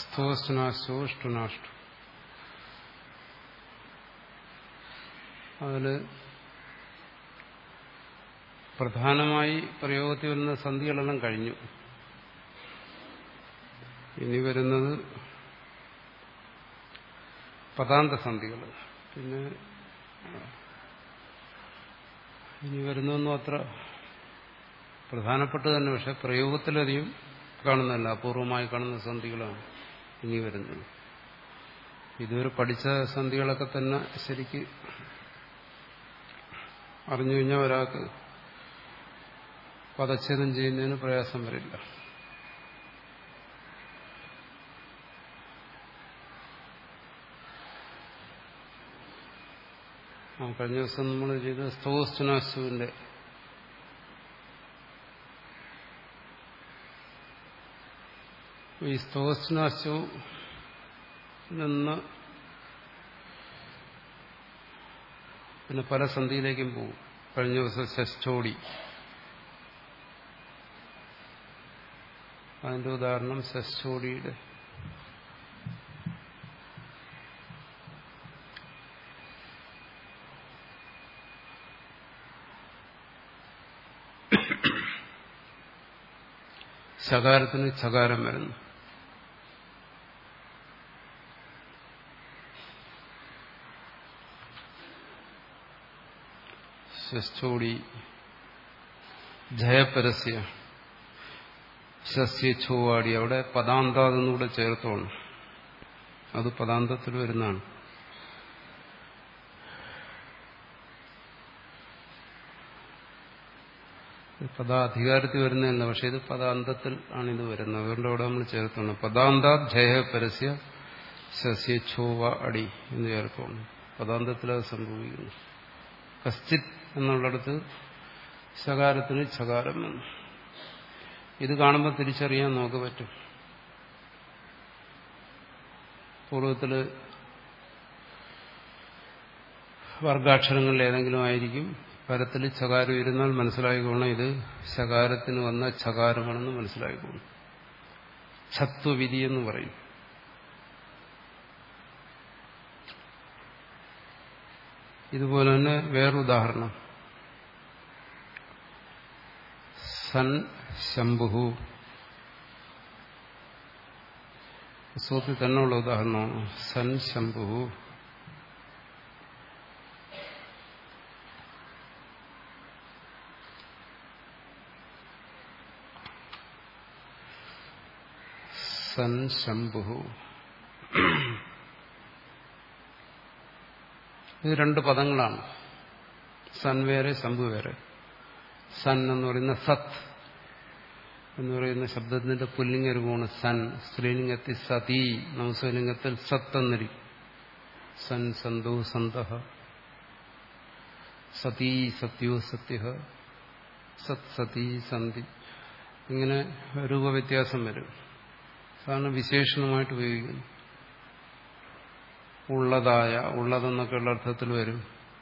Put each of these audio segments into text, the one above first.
സ്തോസ്റ്റുനാഷ്ടോ ഇഷ്ടുനാഷ്ടു അതിൽ പ്രധാനമായി പ്രയോഗത്തിൽ വരുന്ന സന്ധികളെല്ലാം കഴിഞ്ഞു ഇനി വരുന്നത് പദാന്ത സന്ധികൾ പിന്നെ ഇനി വരുന്നൊന്നും അത്ര പ്രധാനപ്പെട്ട തന്നെ പക്ഷെ പ്രയോഗത്തിലധികം കാണുന്നതല്ല അപൂർവമായി കാണുന്ന സന്ധികളാണ് ഇനി വരുന്നത് ഇതുവരെ പഠിച്ച സന്ധികളൊക്കെ തന്നെ ശരിക്ക് അറിഞ്ഞു കഴിഞ്ഞാൽ ഒരാൾക്ക് പദച്ഛേദം ചെയ്യുന്നതിന് പ്രയാസം വരില്ല ആ കഴിഞ്ഞ ദിവസം നമ്മൾ ചെയ്ത സ്തോസ്റ്റുനാശുവിന്റെ ഈ സ്തോസ്റ്റുനാശു നിന്ന് പിന്നെ പല സന്ധിയിലേക്കും പോകും കഴിഞ്ഞ ദിവസം ഷസ്റ്റോടി അതിന്റെ ഉദാഹരണം ഷസ്റ്റോടിയുടെ ശകാരത്തിന് ചകാരം വരുന്നു ഷസ്റ്റോടി ജയപരസ്യ സസ്യ ചൊവ്വാടി അവിടെ പദാന്താതെന്നൂടെ ചേർത്തോണം അത് പദാന്തത്തിൽ വരുന്നതാണ് പദാധികാരത്തിൽ വരുന്നതല്ല പക്ഷെ ഇത് പദാന്തത്തിൽ ആണ് ഇത് വരുന്നത് അതുകൊണ്ട് അവിടെ നമ്മൾ ചേർത്തോണം പദാന്താ ജയ പരസ്യ സസ്യ ചോവ അടി എന്ന് ചേർത്തോണം പദാന്തത്തിൽ അത് സംഭവിക്കുന്നു കശ്ചിത് എന്നുള്ളിടത്ത് ശകാരത്തിന് ചകാരം വന്നു ഇത് കാണുമ്പോൾ തിരിച്ചറിയാൻ നമുക്ക് പറ്റും പൂർവ്വത്തില് വർഗാക്ഷരങ്ങളിൽ ഏതെങ്കിലും ആയിരിക്കും പരത്തിൽ ചകാരം ഇരുന്നാൽ മനസ്സിലായിക്കോണം ഇത് ശകാരത്തിന് വന്ന ചകാരമാണെന്ന് മനസ്സിലായിക്കോണം ഛത്വവിധി എന്ന് പറയും ഇതുപോലെ തന്നെ വേറൊരുദാഹരണം സൻ ശംഭു സൂത്തിൽ തന്നെയുള്ള ഉദാഹരണമാണ് സൻ ശംഭു സൻ ശംഭു ഇത് രണ്ട് പദങ്ങളാണ് സൻ വേറെ ശംഭു വേറെ സൻ എന്ന് പറയുന്ന സത് എന്ന് പറയുന്ന ശബ്ദത്തിന്റെ പുല്ലിംഗ രൂപമാണ് സൻ സ്ത്രീലിംഗത്തിൽ സതി നവസ്വലിംഗത്തിൽ സത്ത് എന്നിരിക്കും സൻ സന്തു സന്ത സതീ സത്യോ സത്യ സത് സതി സന്ധി ഇങ്ങനെ രൂപവ്യത്യാസം വരും സാധാരണ വിശേഷണമായിട്ട് ഉപയോഗിക്കുന്നു ഉള്ളതായ ഉള്ളതെന്നൊക്കെയുള്ള അർത്ഥത്തിൽ വരും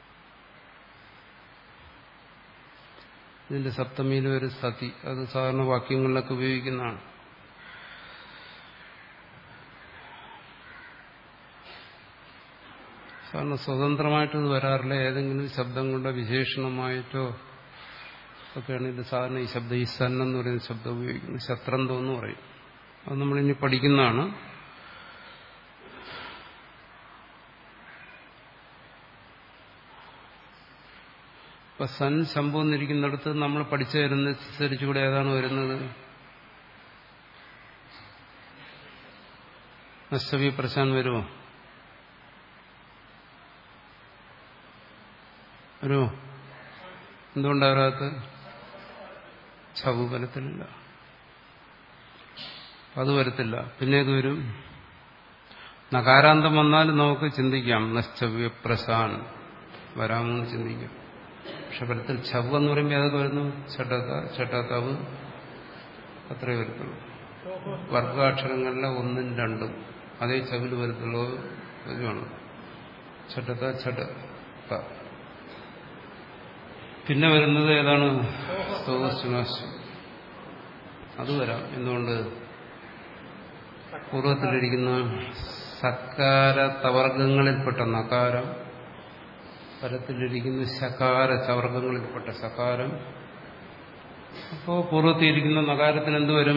ഇതിന്റെ സപ്തമിയിൽ ഒരു സതി അത് സാധാരണ വാക്യങ്ങളിലൊക്കെ ഉപയോഗിക്കുന്നതാണ് സാധാരണ സ്വതന്ത്രമായിട്ട് ഇത് വരാറില്ല ഏതെങ്കിലും ശബ്ദം കൊണ്ട് വിശേഷണമായിട്ടോ ഒക്കെയാണ് ഇത് സാധാരണ ഈ ശബ്ദം ഈ സൻ എന്ന് പറയുന്ന ശബ്ദം ഉപയോഗിക്കുന്നത് ശത്രന്തം എന്ന് പറയും അത് നമ്മളിനി പഠിക്കുന്നതാണ് ഇപ്പൊ സൻ ശംഭു എന്നിരിക്കുന്നിടത്ത് നമ്മൾ പഠിച്ചു തരുന്നതനുസരിച്ചുകൂടെ ഏതാണ് വരുന്നത് നഷ്ടവി പ്രശാൻ വരുമോ വരുമോ എന്തുകൊണ്ടാകാത്ത ചവുബലത്തിലില്ല അത് വരത്തില്ല പിന്നെ ഇത് വരും നകാരാന്തം വന്നാലും നമുക്ക് ചിന്തിക്കാം നശ്ചവ്യ പ്രശാൻ വരാമെന്ന് ചിന്തിക്കാം പക്ഷെ ഫലത്തിൽ ചവ് എന്ന് പറയുമ്പോൾ ഏതൊക്കെ വരുന്നു ചട്ടത്ത ചട്ടത്തവ് അത്രേ വരത്തുള്ളൂ വർഗാക്ഷരങ്ങളിലെ ഒന്നും രണ്ടും അതേ ചവിൽ വരത്തുള്ളൂ ഇതുമാണ് ചട്ടത്ത ചട്ട പിന്നെ വരുന്നത് ഏതാണ് സ്തോസ്റ്റുനാശം അത് വരാം എന്തുകൊണ്ട് പൂർവ്വത്തിലിരിക്കുന്ന സക്കാര തവർഗങ്ങളിൽപ്പെട്ട നകാരം പരത്തിലിരിക്കുന്ന ശകാര ചവർഗങ്ങളിൽപ്പെട്ട സകാരം അപ്പോ പൂർവ്വത്തിയിരിക്കുന്ന നകാരത്തിന് എന്ത് വരും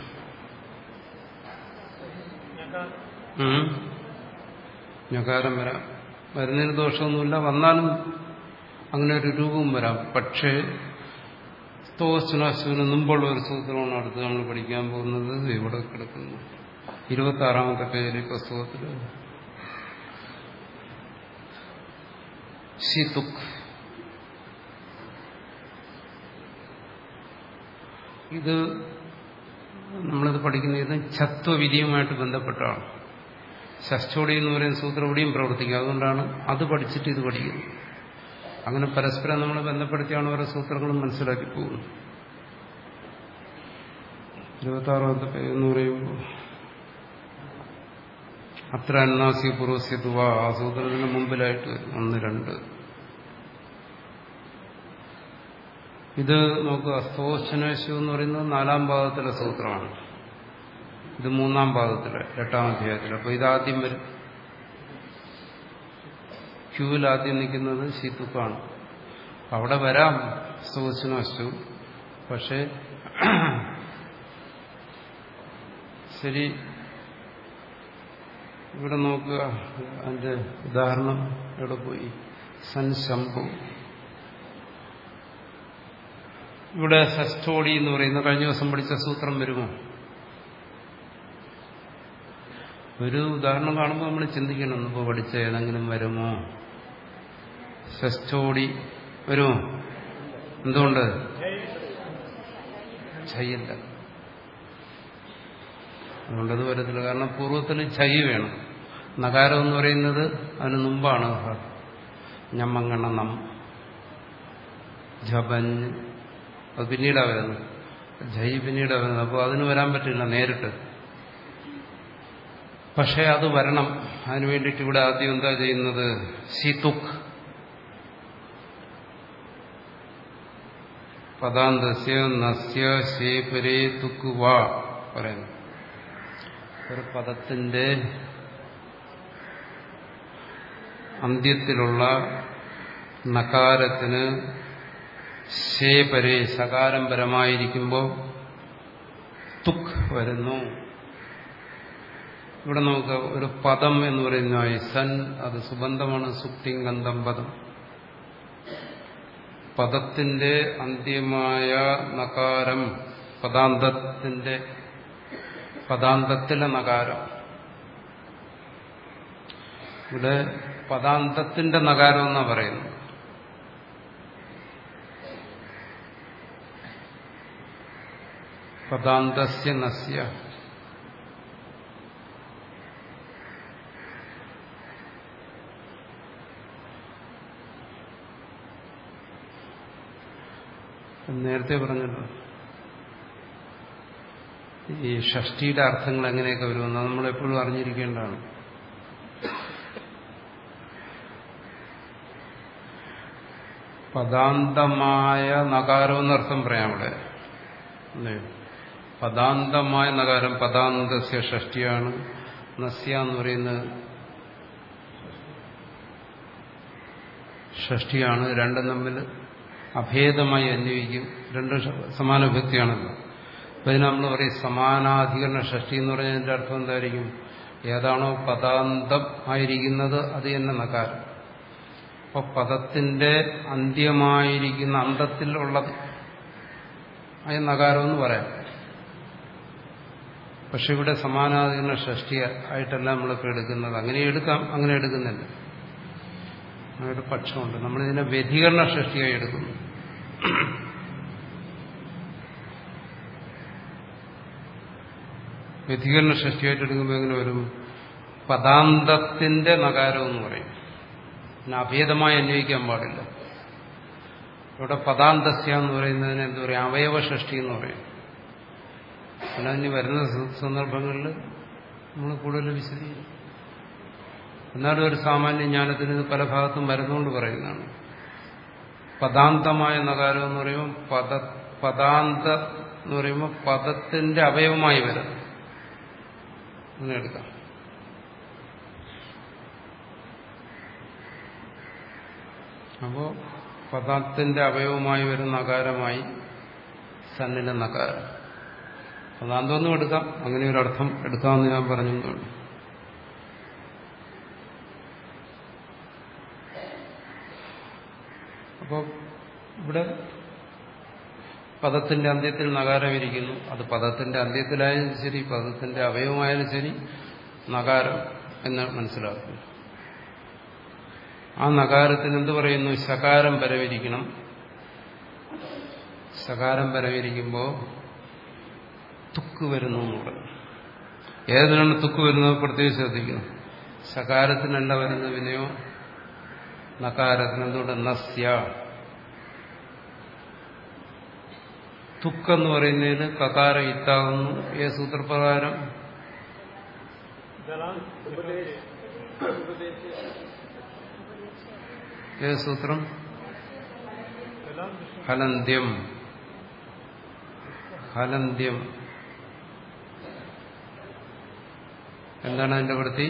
ഉം? ഞകാരം വരാം വരുന്നതിന് ദോഷമൊന്നുമില്ല വന്നാലും അങ്ങനെ ഒരു രൂപവും വരാം പക്ഷേ സ്തോസ്നാശുവിന് മുമ്പുള്ള ഒരു സൂത്രമാണ് അടുത്ത് നമ്മൾ പഠിക്കാൻ പോകുന്നത് ഇവിടെ കിടക്കുന്നു ഇരുപത്തി ആറാമത്തെ പേര് പുസ്തകത്തിൽ ഷിതുക് ഇത് നമ്മളിത് പഠിക്കുന്ന ഇത് ഛത്വവിധിയുമായിട്ട് ബന്ധപ്പെട്ടാണ് ഷഷ്ടോടി എന്ന് പറയുന്ന സൂത്രം ഇവിടെയും പ്രവർത്തിക്കുക അതുകൊണ്ടാണ് അത് പഠിച്ചിട്ട് ഇത് പഠിക്കുന്നത് അങ്ങനെ പരസ്പരം നമ്മൾ ബന്ധപ്പെടുത്തിയാണ് ഓരോ സൂത്രങ്ങളും മനസ്സിലാക്കി പോകുന്നത് ഇരുപത്താറാമത്തെ പേര് എന്ന് പറയുമ്പോൾ അത്ര അന്നാസി പൂർവസ്യതുവ ആ സൂത്രത്തിന് മുമ്പിലായിട്ട് വരും. ഒന്ന് രണ്ട് ഇത് നോക്കുക സ്തോഷനേശു എന്ന് പറയുന്നത് നാലാം പാദത്തിലെ സൂത്രമാണ് ഇത് മൂന്നാം പാദത്തിലെ എട്ടാം അധ്യായത്തിൽ അപ്പൊ ഇതാദ്യം വരും ക്യൂവിൽ ആദ്യം നിൽക്കുന്നത് ശീതുക്കാണ് അവിടെ വരാം സ്തോഷനേശു പക്ഷേ ശരി ഇവിടെ നോക്കുക അതിന്റെ ഉദാഹരണം എവിടെ പോയി സൻശംഭു ഇവിടെ ഷസ്റ്റോടി എന്ന് പറയുന്ന കഴിഞ്ഞ ദിവസം പഠിച്ച സൂത്രം വരുമോ ഒരു ഉദാഹരണം കാണുമ്പോൾ നമ്മൾ ചിന്തിക്കണം ഇപ്പോൾ പഠിച്ച ഏതെങ്കിലും വരുമോ ഷസ്റ്റോടി വരുമോ എന്തുകൊണ്ട് ചെയ്യില്ല അതുകൊണ്ടത് വരത്തില്ല കാരണം പൂർവ്വത്തിൽ ഛൈ വേണം നകാരം എന്ന് പറയുന്നത് അതിന് മുമ്പാണ് ഞമ്മങ്ങണ നം ജപഞ്ഞ് അത് പിന്നീടാണ് വരുന്നത് ജൈ പിന്നീടാണ് വരുന്നത് അപ്പോൾ അതിന് വരാൻ പറ്റില്ല നേരിട്ട് പക്ഷേ അത് വരണം അതിനു വേണ്ടിയിട്ട് ഇവിടെ ആദ്യം എന്താ ചെയ്യുന്നത് ശീതുക് പദാന്തസ്യ നസ്യ ശേപരേ തുക്ക് വാ പറയുന്നു ഒരു പദത്തിന്റെ അന്ത്യത്തിലുള്ള നകാരത്തിന് ശേപരെ സകാരം പരമായിരിക്കുമ്പോൾ തുക് വരുന്നു ഇവിടെ നമുക്ക് ഒരു പദം എന്ന് പറയുന്നതായി സൻ അത് സുബന്ധമാണ് സുക്തിങ്കന്ധം പദം പദത്തിന്റെ അന്ത്യമായ നകാരം പദാന്തത്തിന്റെ പദാന്തത്തിലെ നകാരം ഇവിടെ പദാന്തത്തിന്റെ നകാരം എന്നാ പറയുന്നു പദാന്തസ്യ നസ്യ നേരത്തെ പറഞ്ഞല്ലോ ഈ ഷഷ്ടിയുടെ അർത്ഥങ്ങൾ എങ്ങനെയൊക്കെ വരുമെന്ന് നമ്മൾ എപ്പോഴും അറിഞ്ഞിരിക്കേണ്ടതാണ് പദാന്തമായ നകാരം എന്നർത്ഥം പറയാം അവിടെ അല്ലേ? പദാന്തമായ നകാരം പദാന്തസ്യ ഷഷ്ടിയാണ് നസ്യ എന്ന് പറയുന്നത് ഷഷ്ടിയാണ് രണ്ടും തമ്മിൽ അഭേദമായി അന്വയിക്കും രണ്ട് സമാന ഭക്തിയാണല്ലോ അപ്പൊ ഇതിന് നമ്മൾ പറയും സമാനാധികരണ ഷഷ്ടി എന്ന് പറഞ്ഞതിന്റെ അർത്ഥം എന്തായിരിക്കും ഏതാണോ പദാന്തം ആയിരിക്കുന്നത് അത് തന്നെ നകാരം അപ്പൊ പദത്തിന്റെ അന്ത്യമായിരിക്കുന്ന അന്തത്തിൽ ഉള്ളത് അത് നകാരം എന്ന് പറയാം പക്ഷെ ഇവിടെ സമാനാധികരണ ഷഷ്ടി ആയിട്ടല്ല നമ്മളിപ്പോൾ എടുക്കുന്നത് അങ്ങനെ എടുക്കാം അങ്ങനെ എടുക്കുന്നില്ല അങ്ങനെ പക്ഷമുണ്ട് നമ്മളിതിനെ വ്യതികരണ ഷഷ്ടിയായി എടുക്കുന്നു വ്യതികരണ ഷഷ്ടിയായിട്ട് എടുക്കുമ്പോൾ എങ്ങനെ വരും പദാന്തത്തിന്റെ നകാരം എന്ന് പറയും പിന്നെ അഭേദമായി അന്വയിക്കാൻ പാടില്ല ഇവിടെ പദാന്തസ്യ എന്ന് പറയുന്നതിന് എന്താ പറയുക അവയവ ഷഷ്ടി എന്ന് പറയും പിന്നെ അതിന് വരുന്ന സന്ദർഭങ്ങളിൽ നമ്മൾ കൂടുതൽ വിശദീകരിക്കും എന്നാലും ഒരു സാമാന്യ ജ്ഞാനത്തിന് ഇത് പല ഭാഗത്തും വരുന്നുകൊണ്ട് പറയുന്നതാണ് പദാന്തമായ നകാരം എന്ന് പറയുമ്പോൾ പദ പദാന്ത എന്ന് പറയുമ്പോൾ പദത്തിന്റെ അവയവമായി വരും അങ്ങനെ എടുക്കാം അപ്പോ പദത്തിന്റെ അവയവമായി വരുന്ന നകാരമായി സന്നിന്റെ നകാരം പദാന്തമൊന്നും എടുക്കാം അങ്ങനെ ഒരു അർത്ഥം എടുക്കാമെന്ന് ഞാൻ പറഞ്ഞു അപ്പോൾ ഇവിടെ പദത്തിന്റെ അന്ത്യത്തിൽ നകാരം ഇരിക്കുന്നു അത് പദത്തിന്റെ അന്ത്യത്തിലായാലും ശരി പദത്തിന്റെ അവയവമായാലും ശരി നകാരം എന്ന് മനസ്സിലാക്കുന്നു ആ നകാരത്തിന് എന്ത് പറയുന്നു ശകാരം പരവിരിക്കണം ശകാരം പരവിരിക്കുമ്പോൾ തുക്ക് വരുന്നു എന്ന് പറഞ്ഞു ഏതിനാണ് തുക്ക് വരുന്നത് പ്രത്യേകിച്ച് ശ്രദ്ധിക്കണം ശകാരത്തിനല്ല വരുന്നത് പിന്നെയോ നകാരത്തിന് എന്തുകൊണ്ട് നസ്യ തുക്കെന്ന് പറയുന്നതിന് കകാരം ഇത്താകുന്നു ഏ സൂത്രപ്രകാരം ഏത് സൂത്രം ഹലന്ത്യം ഹലന്ത്യം എന്താണ് അതിന്റെ വൃത്തി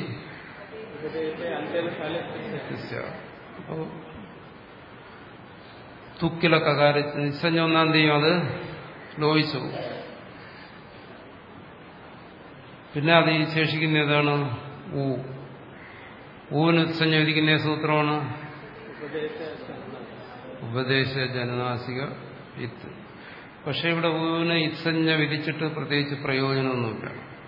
അപ്പോ തുക്കിലൊക്കെ കാര്യത്തിൽ നിസ്സഞ്ജ ഒന്നാം തീയതി അത് ലോഹിച്ചു പിന്നെ അത് ഈ ശേഷിക്കുന്ന ഏതാണ് ഊ ഊവിന് സംയോജിക്കുന്ന സൂത്രമാണ് ഉപദേശ ജനനാസിക ഇത്ത് പക്ഷെ ഇവിടെ ഊവിന് ഇത്സഞ്ജ വിധിച്ചിട്ട് പ്രത്യേകിച്ച് പ്രയോജനമൊന്നുമില്ല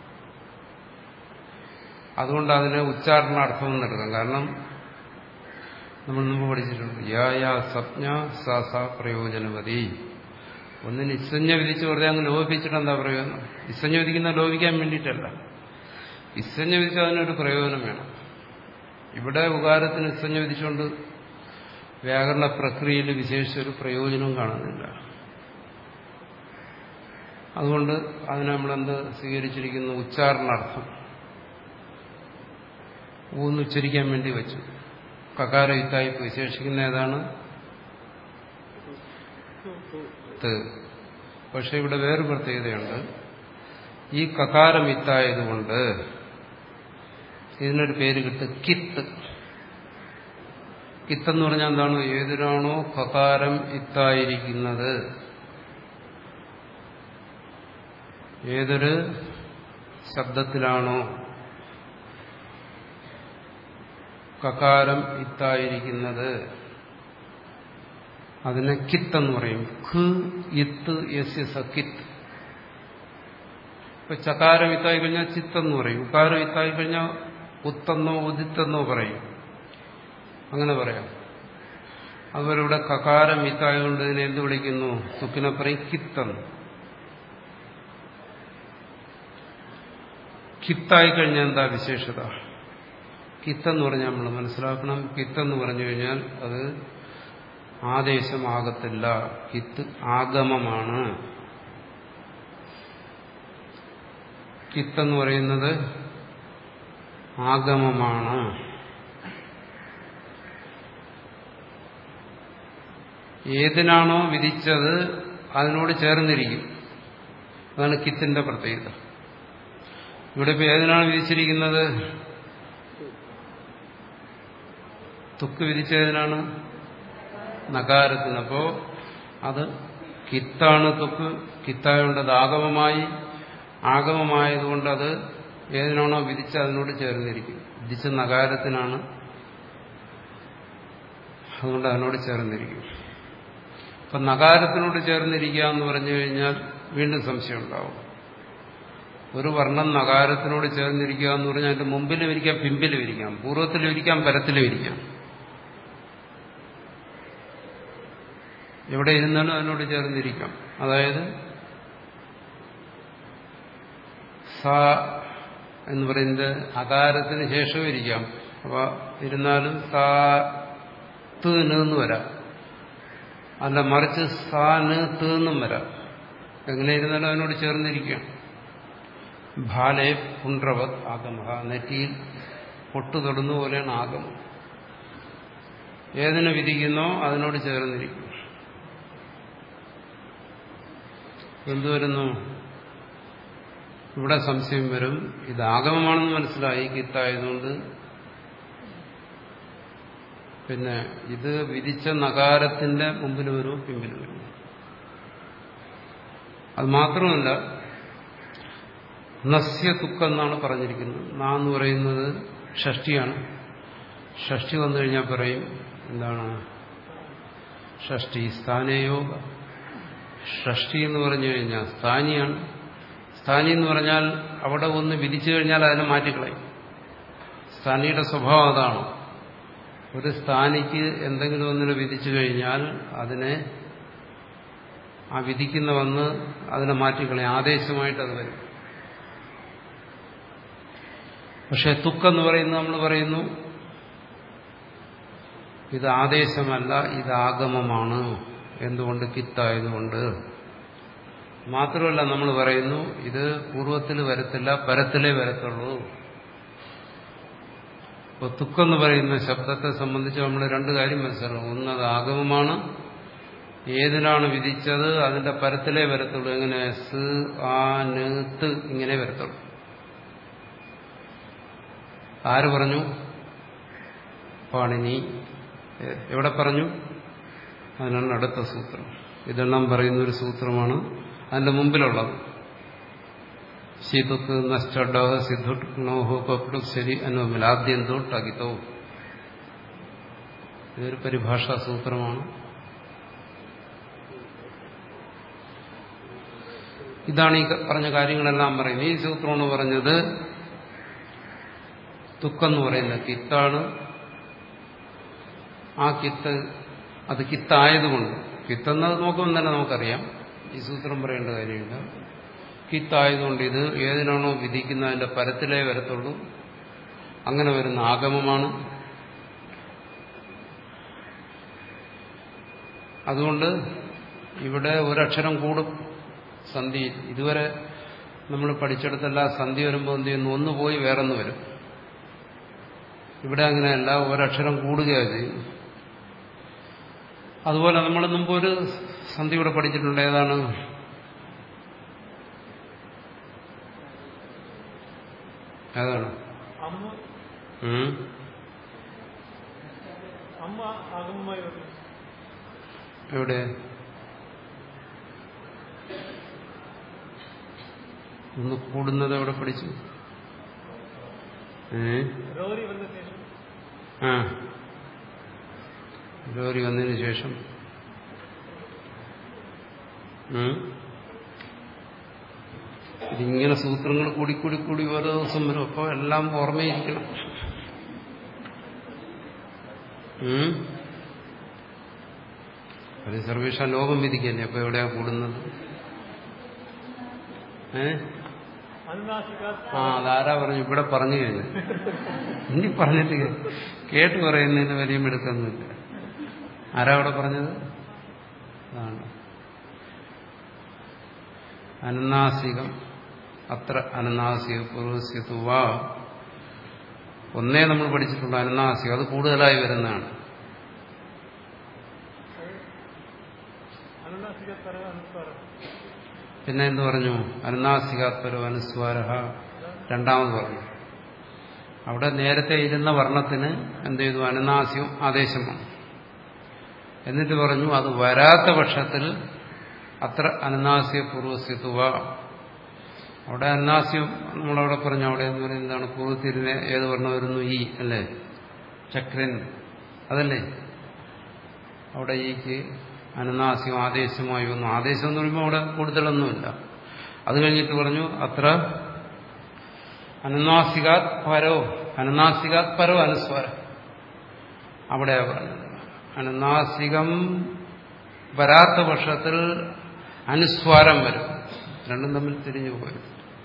അതുകൊണ്ട് അതിന് ഉച്ചാരണാർത്ഥം എന്നെടുക്കാം കാരണം നമ്മൾ മുമ്പ് പഠിച്ചിട്ടുണ്ട് യാ യാ സപ്ഞ സ സ പ്രയോജനവതി ഒന്നിന് ഇസഞ്ജ വിധിച്ച് വെറുതെ അങ്ങ് ലോപിച്ചിട്ട് എന്താ പ്രയോജനം ഇസഞ്ജ വിധിക്കുന്ന ലോപിക്കാൻ വേണ്ടിയിട്ടല്ല ഇസഞ്ജ വിധിച്ച് അതിനൊരു പ്രയോജനം വേണം ഇവിടെ ഉപകാരത്തിന് ഇസഞ്ജ വിധിച്ചുകൊണ്ട് വ്യാകരണ പ്രക്രിയയിൽ വിശേഷിച്ചൊരു പ്രയോജനവും കാണുന്നില്ല അതുകൊണ്ട് അതിനെ നമ്മളെന്ത് സ്വീകരിച്ചിരിക്കുന്നു ഉച്ചാരണാർത്ഥം ഊന്ന് ഉച്ചരിക്കാൻ വേണ്ടി വെച്ചു കകാര യുത്തായി വിശേഷിക്കുന്ന ഏതാണ് പക്ഷെ ഇവിടെ വേറൊരു പ്രത്യേകതയുണ്ട് ഈ കകാരം ഇത്തായതുകൊണ്ട് ഇതിനൊരു പേര് കിട്ടും കിത്ത് കിത്തെന്ന് പറഞ്ഞാൽ എന്താണ് ഏതിനാണോ കകാരം ഇത്തായിരിക്കുന്നത് ഏതൊരു ശബ്ദത്തിലാണോ കകാരം ഇത്തായിരിക്കുന്നത് അതിനെ കിത്ത് എന്ന് പറയും ഖ് ഇത്ത് യസ്യ സക്കിത്ത് ഇപ്പൊ ചകാരം ഇത്തായി കഴിഞ്ഞാൽ ചിത്തെന്ന് പറയും ഉകാരം ഇത്തായി കഴിഞ്ഞാൽ ഉത്തെന്നോ ഉദിത്തെന്നോ പറയും അങ്ങനെ പറയാം അതുപോലെ ഇവിടെ കകാരം ഇത്തായതുകൊണ്ട് ഇതിനെ എന്ത് വിളിക്കുന്നു തുക്കിനെ പറയും കിത്തെന്ന് കിത്തായി കഴിഞ്ഞാൽ എന്താ വിശേഷത കിത്തെന്ന് പറഞ്ഞാൽ നമ്മൾ മനസ്സിലാക്കണം കിത്തെന്ന് പറഞ്ഞു കഴിഞ്ഞാൽ അത് ആദേശമാകത്തില്ല കിത്ത് ആഗമമാണ് കിത്തെന്ന് പറയുന്നത് ആഗമമാണ് ഏതിനാണോ വിധിച്ചത് അതിനോട് ചേർന്നിരിക്കും അതാണ് കിത്തിന്റെ പ്രത്യേകത ഇവിടെ ഇപ്പൊ ഏതിനാണ് വിധിച്ചിരിക്കുന്നത് തുക്ക് വിധിച്ചതിനാണ് നകാരത്തിന് അപ്പോ അത് കിത്താണ് തുക്ക് കിത്തായതുകൊണ്ട് അത് ആഗമമായി ആഗമമായതുകൊണ്ട് അത് ഏതിനാണോ വിധിച്ച അതിനോട് ചേർന്നിരിക്കും വിധിച്ച നകാരത്തിനാണ് അതുകൊണ്ട് അതിനോട് ചേർന്നിരിക്കും അപ്പൊ നകാരത്തിനോട് ചേർന്നിരിക്കുക എന്ന് പറഞ്ഞു കഴിഞ്ഞാൽ വീണ്ടും സംശയം ഉണ്ടാവും ഒരു വർണ്ണം നകാരത്തിനോട് ചേർന്നിരിക്കുക എന്ന് പറഞ്ഞാൽ അതിന്റെ മുമ്പിലും ഇരിക്കാം പിമ്പിലും ഇരിക്കാം പൂർവ്വത്തിലും ഇരിക്കാം പരത്തിലും ഇരിക്കാം എവിടെ ഇരുന്നാലും അതിനോട് ചേർന്നിരിക്കാം അതായത് സ എന്ന് പറയുന്നത് അകാരത്തിന് ശേഷവും ഇരിക്കാം അപ്പൊ ഇരുന്നാലും സാന്ന് വരാം അല്ല മറിച്ച് സാന് തീന്നും വരാം എങ്ങനെ ഇരുന്നാലും അതിനോട് ചേർന്നിരിക്കാം ഭാലേ പുണ്ട്രവത് ആഗമ നെറ്റിയിൽ പൊട്ടു തൊടുന്ന പോലെയാണ് ആഗമം ഏതിനെ വിധിക്കുന്നോ അതിനോട് ചേർന്നിരിക്കും എന്തുവരുന്നു ഇവിടെ സംശയം വരും ഇത് ആഗമമാണെന്ന് മനസ്സിലായി കിത്തായതുകൊണ്ട് പിന്നെ ഇത് വിധിച്ച നകാരത്തിന്റെ മുമ്പിൽ വരും പിമ്പിൽ വരും അത് മാത്രമല്ല നസ്യ തുക്കം എന്നാണ് പറഞ്ഞിരിക്കുന്നത് നാ എന്ന് പറയുന്നത് ഷഷ്ടിയാണ് ഷഷ്ടി വന്നു കഴിഞ്ഞാൽ പറയും എന്താണ് ഷഷ്ടി സ്ഥാനയോഗ ഷഷ്ടി എന്ന് പറഞ്ഞു കഴിഞ്ഞാൽ സ്ഥാനിയാണ് സ്ഥാനി എന്ന് പറഞ്ഞാൽ അവിടെ ഒന്ന് വിധിച്ചു കഴിഞ്ഞാൽ അതിനെ മാറ്റിക്കളയും സ്ഥാനിയുടെ സ്വഭാവം അതാണ് ഒരു സ്ഥാനിക്ക് എന്തെങ്കിലും ഒന്നിനെ വിധിച്ചു കഴിഞ്ഞാൽ അതിനെ ആ വിധിക്കുന്ന വന്ന് അതിനെ മാറ്റിക്കളയും ആദേശമായിട്ട് അത് വരും പക്ഷെ തുക്കെന്ന് പറയുന്നത് നമ്മൾ പറയുന്നു ഇത് ആദേശമല്ല ഇത് ആഗമമാണ് എന്തുകൊണ്ട് കിത്തായതുകൊണ്ട് മാത്രമല്ല നമ്മൾ പറയുന്നു ഇത് പൂർവ്വത്തിൽ വരത്തില്ല പരത്തിലേ വരത്തുള്ളൂ ഇപ്പോൾ തുക്കെന്ന് പറയുന്ന ശബ്ദത്തെ സംബന്ധിച്ച് നമ്മൾ രണ്ട് കാര്യം മനസ്സിലാക്കും ഒന്ന് അത് ആഗമമാണ് ഏതിനാണ് വിധിച്ചത് അതിന്റെ പരത്തിലേ വരത്തുള്ളൂ എങ്ങനെ സ് ആ ന് ത് ഇങ്ങനെ വരത്തുള്ളൂ ആര് പറഞ്ഞു പാണിനി എവിടെ പറഞ്ഞു അതിനാണ് അടുത്ത സൂത്രം ഇതെല്ലാം പറയുന്ന ഒരു സൂത്രമാണ് അതിന്റെ മുമ്പിലുള്ളത് ശീതുക്ക് നഷ്ട സിദ്ധുട്ട് നോഹോ പപ്ലു ശരി അനുമില്ല ആദ്യം തൊട്ട് അകിതോ ഇതൊരു പരിഭാഷാ സൂത്രമാണ് ഇതാണ് ഈ പറഞ്ഞ കാര്യങ്ങളെല്ലാം പറയുന്നത് ഈ സൂത്രമാണ് പറഞ്ഞത് തുക്കെന്ന് പറയുന്ന കിത്താണ് ആ കിത്ത് അത് കിത്തായതുകൊണ്ട് കിത്തെന്നത് നോക്കുമ്പോൾ തന്നെ നമുക്കറിയാം ഈ സൂത്രം പറയേണ്ട കാര്യമില്ല കിത്തായതുകൊണ്ട് ഇത് ഏതിനാണോ വിധിക്കുന്ന അതിന്റെ പരത്തിലേ വരത്തുള്ളൂ അങ്ങനെ വരുന്ന ആഗമമാണ് അതുകൊണ്ട് ഇവിടെ ഒരക്ഷരം കൂടും സന്ധി ഇതുവരെ നമ്മൾ പഠിച്ചെടുത്തല്ല സന്ധി വരുമ്പോൾ എന്ത് ചെയ്യുന്നു ഒന്ന് പോയി വേറൊന്ന് വരും ഇവിടെ അങ്ങനെയല്ല ഒരക്ഷരം കൂടുകയാണ് ചെയ്യുന്നു അതുപോലെ നമ്മൾ മുമ്പ് ഒരു സന്ധി ഇവിടെ പഠിച്ചിട്ടുണ്ട് ഏതാണ് ഏതാണ് അമ്മ ഉം? അമ്മ ആഗമമായി വരുന്നു എവിടെ ഒന്ന് കൂടുന്നത് എവിടെ പഠിച്ചു ഏ റോറി വന്ന ശേഷം ആ ലോറി വന്നതിന് ശേഷം ഉം? ഇതിങ്ങനെ സൂത്രങ്ങൾ കൂടി കൂടി കൂടി ഓരോ ദിവസം വരും അപ്പോൾ എല്ലാം ഓർമ്മയിരിക്കണം ഉം? ഒരു സർവേഷ ലോകം വിധിക്കല്ലേ അപ്പൊ എവിടെയാ കൂടുന്നത് ഏ അനുനാസിക ആ അതാരാ പറഞ്ഞു ഇവിടെ പറഞ്ഞു കഴിഞ്ഞു ഇനി പറഞ്ഞിട്ട് കേ- കേട്ട് പറയുന്നതിന് വലിയ മിടുക്കൊന്നുമില്ല ആരാ അവിടെ പറഞ്ഞത് അതാണ് അനുനാസികം അത്ര അനുനാസിക പൂർവസ്യത്തുവ ഒന്നേ നമ്മൾ പഠിച്ചിട്ടുള്ള അനുനാസികം അത് കൂടുതലായി വരുന്നതാണ് അനുനാസിക തര അനുസ്വാരം പിന്നെ എന്ത് പറഞ്ഞു അനുനാസികാത്പരോ അനുസ്വാര രണ്ടാമത് പറഞ്ഞു അവിടെ നേരത്തെ ഇരുന്ന വർണ്ണത്തിന് എന്ത് ചെയ്തു അനുനാസ്യം ആദേശമാണ് എന്നിട്ട് പറഞ്ഞു അത് വരാത്ത പക്ഷത്തിൽ അത്ര അനുനാസ്യ പൂർവസ്യത്തുവ അവിടെ അനുനാസ്യം നമ്മളവിടെ പറഞ്ഞു അവിടെ എന്ന് പറയുന്നത് എന്താണ് പൂർവ്വത്തിരുന്ന് ഏത് വർണ്ണം വരുന്നു ഈ അല്ലേ ചക്രൻ അതല്ലേ അവിടെ ഈക്ക് അനുനാസ്യം ആദേശമായി വന്നു ആദേശം എന്ന് പറയുമ്പോൾ അവിടെ കൂടുതലൊന്നുമില്ല അത് കഴിഞ്ഞിട്ട് പറഞ്ഞു അത്ര അനുനാസികാത് പരോ അനുനാസികാത് പരോ അനുസ്വാരം അവിടെ പറഞ്ഞത് അനുനാസികം വരാത്ത പക്ഷത്തിൽ അനുസ്വാരം വരും രണ്ടും തമ്മിൽ തിരിഞ്ഞു പോയി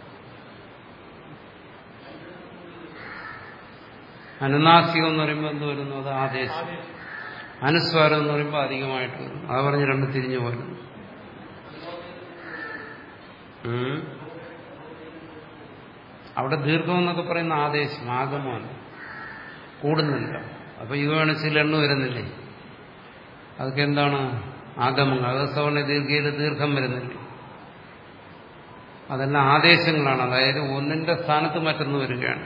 അനുനാസികം എന്ന് പറയുമ്പോൾ എന്ത് വരുന്നു അത് ആദേശം അനുസ്വാരം എന്ന് പറയുമ്പോൾ അധികമായിട്ട് വരും അത് പറഞ്ഞ് രണ്ട് തിരിഞ്ഞു പോയിരുന്നു ഉം. അവിടെ ദീർഘം എന്നൊക്കെ പറയുന്ന ആദേശം ആഗമമാണ് കൂടുന്നില്ല അപ്പൊ യുവാണിച്ചിൽ എണ്ണ വരുന്നില്ലേ അതൊക്കെ എന്താണ് ആഗമങ്ങൾ അകസവർണ ദീർഘയിൽ ദീർഘം വരുന്നില്ലേ അതെല്ലാം ആദേശങ്ങളാണ് അതായത് ഒന്നിന്റെ സ്ഥാനത്ത് മറ്റൊന്ന് വരികയാണ്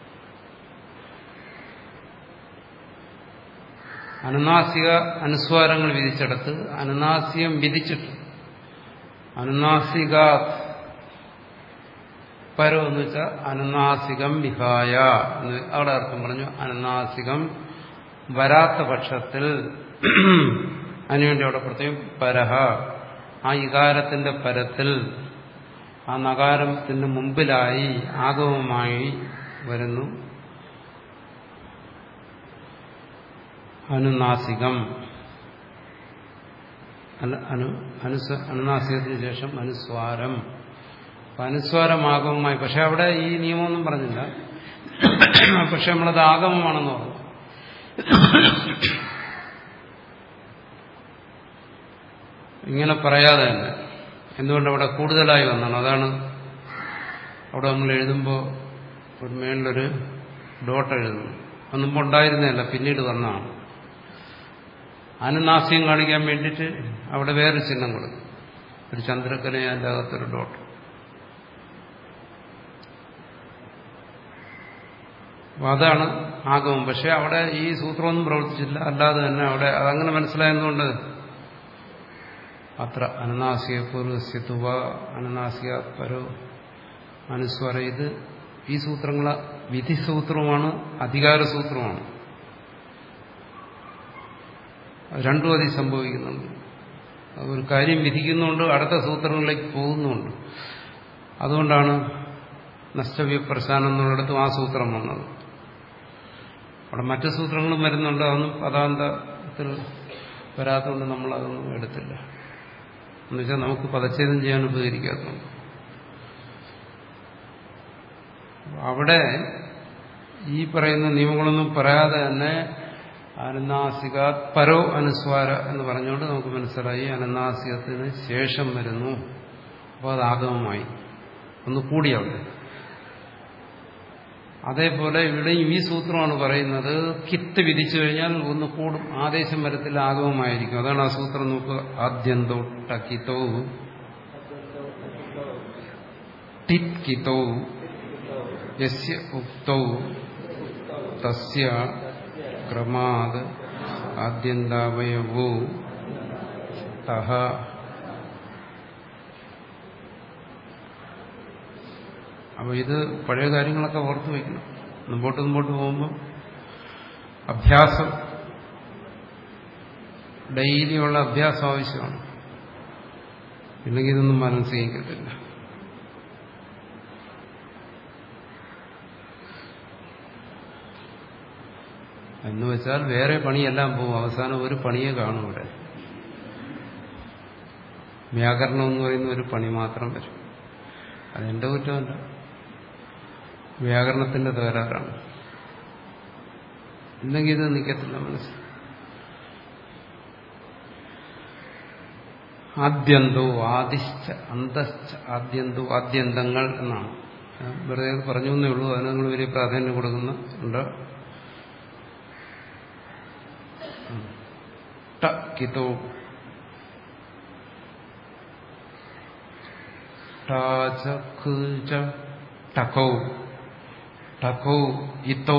അനുനാസിക അനുസ്വാരങ്ങൾ വിധിച്ചെടുത്ത് അനുനാസികം വിധിച്ചിട്ട് അനുനാസിക പരോ എന്ന് വെച്ചാൽ അനുനാസികം വിഹായ എന്ന് അവിടെ അർത്ഥം പറഞ്ഞു അനുനാസികം വരാത്ത പക്ഷത്തിൽ അതിനുവേണ്ടി അവിടെ പ്രത്യേകം പരഹ ആ ഇകാരത്തിന്റെ പരത്തിൽ ആ നകാരത്തിന്റെ മുമ്പിലായി ആഗമമായി വരുന്നു അനുനാസികം അനു അനു അനുസ്വ അനുനാസികത്തിന് ശേഷം അനുസ്വാരം അപ്പൊ അനുസ്വാരമാഗമമായി പക്ഷെ അവിടെ ഈ നിയമമൊന്നും പറഞ്ഞില്ല പക്ഷെ നമ്മളത് ആഗമമാണെന്ന് പറഞ്ഞു ഇങ്ങനെ പറയാതെ തന്നെ എന്തുകൊണ്ട് അവിടെ കൂടുതലായി വന്നാണ് അതാണ് അവിടെ നമ്മൾ എഴുതുമ്പോൾ ഒരു മേളിലൊരു ഡോട്ട് എഴുതുന്നു അത് മുമ്പ് ഉണ്ടായിരുന്നതല്ല പിന്നീട് വന്നതാണ് അനുനാസ്യം കാണിക്കാൻ വേണ്ടിയിട്ട് അവിടെ വേറെ ചിഹ്നം കൊടുക്കും ഒരു ചന്ദ്രക്കലയെ അതിൻ്റെ അകത്തൊരു ഡോട്ട് അപ്പൊ അതാണ് ആഗമം പക്ഷെ അവിടെ ഈ സൂത്രമൊന്നും പ്രവർത്തിച്ചില്ല അല്ലാതെ തന്നെ അവിടെ അതങ്ങനെ മനസ്സിലായതുകൊണ്ട് അത്ര അനനാസിക പൂർവസ്യത്തുവ അനനാസിക പരോ അനുസ്വര ഇത് ഈ സൂത്രങ്ങൾ വിധിസൂത്രമാണ് അധികാരസൂത്രമാണ് രണ്ടും അതി സംഭവിക്കുന്നുണ്ട് ഒരു കാര്യം വിധിക്കുന്നുണ്ട് അടുത്ത സൂത്രങ്ങളിലേക്ക് പോകുന്നുണ്ട് അതുകൊണ്ടാണ് നഷ്ടവ്യപ്രശാനം എന്നുള്ളിടത്തും ആ സൂത്രം വന്നത് അവിടെ മറ്റു സൂത്രങ്ങളും വരുന്നുണ്ട് അതൊന്നും പദാന്തത്തിൽ വരാത്തതുകൊണ്ട് നമ്മളതൊന്നും എടുത്തില്ല എന്നുവെച്ചാൽ നമുക്ക് പദച്ഛേദം ചെയ്യാൻ ഉപകരിക്കാത്തതുകൊണ്ട് അവിടെ ഈ പറയുന്ന നിയമങ്ങളൊന്നും പറയാതെ തന്നെ അനനാസിക പരോ അനുസ്വാര എന്ന് പറഞ്ഞുകൊണ്ട് നമുക്ക് മനസ്സിലായി അനനാസികത്തിന് ശേഷം വരുന്നു അപ്പോൾ അത് ആഗമമായി ഒന്ന് കൂടി അവിടെ അതേപോലെ ഇവിടെയും ഈ സൂത്രമാണ് പറയുന്നത് കിത്ത് വിധിച്ചു കഴിഞ്ഞാൽ ഒന്ന് കൂടും ആദേശം വരത്തിൽ ആഗമമായിരിക്കും അതാണ് ആ സൂത്രം നോക്കുക ആദ്യന്തോ ടക്കിത്തോ ടിത് കിത്തോ യസ്യ ഉക്തൗ തസ്യ ക്രമാത് ആദ്യന്താവയവോ തഹ അപ്പോൾ ഇത് പഴയ കാര്യങ്ങളൊക്കെ ഓർത്തു വയ്ക്കണം മുമ്പോട്ട് മുമ്പോട്ട് പോകുമ്പോൾ അഭ്യാസം ഡെയിലിയുള്ള അഭ്യാസം ആവശ്യമാണ് ഇല്ലെങ്കിൽ ഇതൊന്നും മനസ്സിലാക്കത്തില്ല എന്ന് വെച്ചാൽ വേറെ പണിയെല്ലാം പോകും അവസാനം ഒരു പണിയെ കാണും ഇവിടെ വ്യാകരണം എന്ന് പറയുന്ന ഒരു പണി മാത്രം വരും അതെന്റെ കുറ്റമല്ല വ്യാകരണത്തിന്റെ തകരാറാണ് ഇല്ലെങ്കിൽ ഇത് നിൽക്കത്തില്ല മനസ്സിൽ ആദ്യന്തോ ആദിശ്ച അന്തശ്ച ആദ്യന്തോ ആദ്യന്തങ്ങൾ എന്നാണ് ഞാൻ വെറുതെ പറഞ്ഞു എന്നേ ഉള്ളൂ അതിന് നിങ്ങൾ വലിയ പ്രാധാന്യം കൊടുക്കുന്ന ഉണ്ട് ട കിതോ ടകൗ ടകൗ ഇതൗ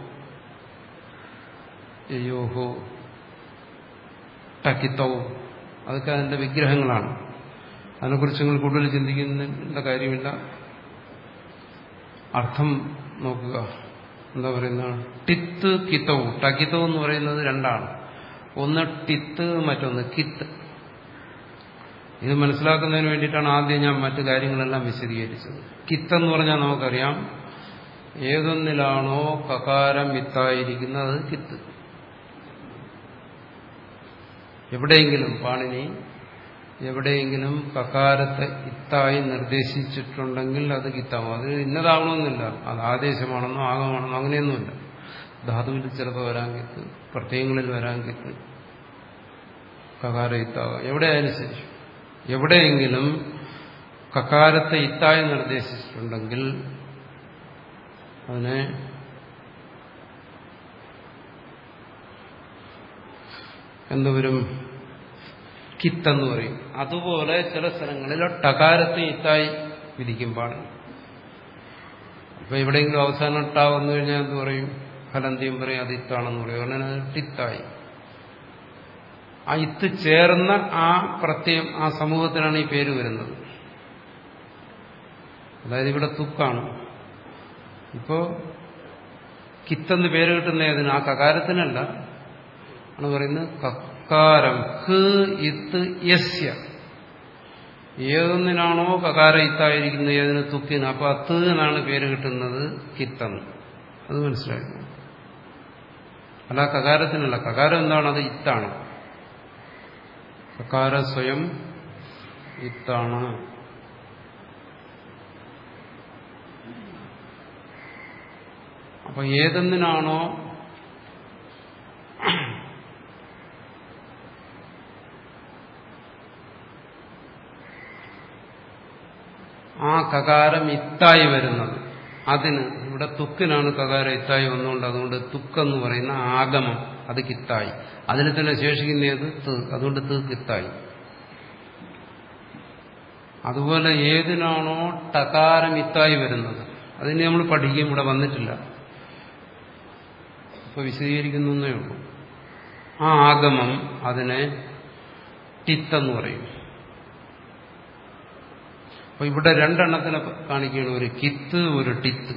യോഹോ ടക്കിത്തൗ അതൊക്കെ അതിന്റെ വിഗ്രഹങ്ങളാണ് അതിനെക്കുറിച്ച് നിങ്ങൾ കൂടുതൽ ചിന്തിക്കുന്നതിന്റെ കാര്യമില്ല അർത്ഥം നോക്കുക എന്താ പറയുന്ന ടിത്ത് കിത്തവും ടക്കിത്തവും എന്ന് പറയുന്നത് രണ്ടാണ് ഒന്ന് ടിത്ത് മറ്റൊന്ന് കിത്ത് ഇത് മനസ്സിലാക്കുന്നതിന് വേണ്ടിയിട്ടാണ് ആദ്യം ഞാൻ മറ്റു കാര്യങ്ങളെല്ലാം വിശദീകരിച്ചത് കിത്തെന്ന് പറഞ്ഞാൽ നമുക്കറിയാം ഏതൊന്നിലാണോ കകാരം വിത്തായിരിക്കുന്നത് അത് കിത്ത് എവിടെയെങ്കിലും പാണിനി എവിടെയെങ്കിലും കകാരത്തെ ഇത്തായി നിർദ്ദേശിച്ചിട്ടുണ്ടെങ്കിൽ അത് കിത്താവും അത് ഇന്നതാവണമെന്നില്ല അത് ആദേശമാണെന്നോ ആഗമാണെന്നോ അങ്ങനെയൊന്നുമില്ല ധാതുവിൽ ചിലപ്പോൾ വരാൻ കിത്ത് പ്രത്യയങ്ങളിൽ വരാൻ കിത്ത് കകാര ഇത്താകാം എവിടെയായാലും ശരി എവിടെയെങ്കിലും കകാരത്തെ ഇത്തായി നിർദ്ദേശിച്ചിട്ടുണ്ടെങ്കിൽ അതിനെ എന്തുവരും കിത്തെന്ന് പറയും അതുപോലെ ചില സ്ഥലങ്ങളിൽ ടകാരത്തെ ഇത്തായി വിധിക്കും പാടില്ല അപ്പൊ എവിടെയെങ്കിലും അവസാനം ടാ വന്നു കഴിഞ്ഞാൽ എന്ത് പറയും ഫലന്തിയും പറയും അത് ഇത്താണെന്ന് പറയും അങ്ങനെ അത് ടിത്തായി ആ ഇത്ത് ചേർന്ന ആ പ്രത്യയം ആ സമൂഹത്തിനാണ് ഈ പേര് വരുന്നത് അതായത് ഇവിടെ തുക്കാണ് ഇപ്പോ കിത്തെന്ന് പേര് കിട്ടുന്ന ഏതിന് ആ കകാരത്തിനല്ല ആണ് പറയുന്നത് കക്കാരം ഹ് ഇത്ത് യസ്യ ഏതൊന്നിനാണോ കകാര ഇത്തായിരിക്കുന്നത് ഏതിന് തുക്കിന് അപ്പൊ അത്ത് എന്നാണ് പേര് കിട്ടുന്നത് കിത്തെന്ന് അത് മനസ്സിലായിരുന്നു അല്ല കകാരത്തിനല്ല കകാരം എന്താണ് അത് ഇത്താണ് കകാര സ്വയം ഇത്താണ് അപ്പൊ ഏതെന്നിനാണോ ആ കകാരം ഇത്തായി വരുന്നത് അതിന് ഇവിടെ തുക്കിനാണ് കകാരം ഇത്തായി വന്നുകൊണ്ട് അതുകൊണ്ട് തുക്കെന്ന് പറയുന്ന ആഗമം അത് കിത്തായി അതിന് തന്നെ ശേഷിക്കുന്നത് ത് അതുകൊണ്ട് ത് കിത്തായി അതുപോലെ ഏതിനാണോ ടകാരം ഇത്തായി വരുന്നത് അതിനെ നമ്മൾ പഠിക്കും ഇവിടെ വന്നിട്ടില്ല ഇപ്പൊ വിശദീകരിക്കുന്നേ ഉള്ളൂ ആ ആഗമം അതിനെ ടിത്തെന്ന് പറയും അപ്പൊ ഇവിടെ രണ്ടെണ്ണത്തിനെ കാണിക്കുകയാണ് ഒരു കിത്ത് ഒരു ടിത്ത്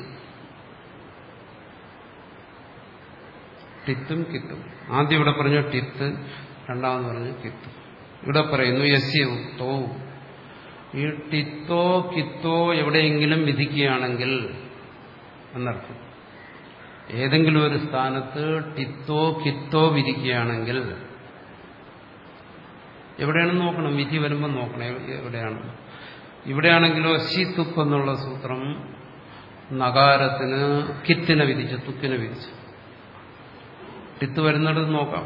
ടിത്തും കിത്തും ആദ്യം ഇവിടെ പറഞ്ഞു ടിത്ത് രണ്ടാമത് പറഞ്ഞു കിത്ത് ഇവിടെ പറയുന്നു യസ്യ ഉത്തോ ഈ ടിത്തോ കിത്തോ എവിടെയെങ്കിലും വിധിക്കുകയാണെങ്കിൽ എന്നർത്ഥം ഏതെങ്കിലും ഒരു സ്ഥാനത്ത് ടിത്തോ കിത്തോ വിധിക്കുകയാണെങ്കിൽ എവിടെയാണെന്ന് നോക്കണം വിധി വരുമ്പോൾ നോക്കണം എവിടെയാണ് ഇവിടെയാണെങ്കിലോ ശി തുക്ക് എന്നുള്ള സൂത്രം നകാരത്തിന് കിത്തിനെ വിധിച്ചു തുക്കിനെ വിധിച്ചു ടിത്ത് വരുന്നിടത്ത് നോക്കാം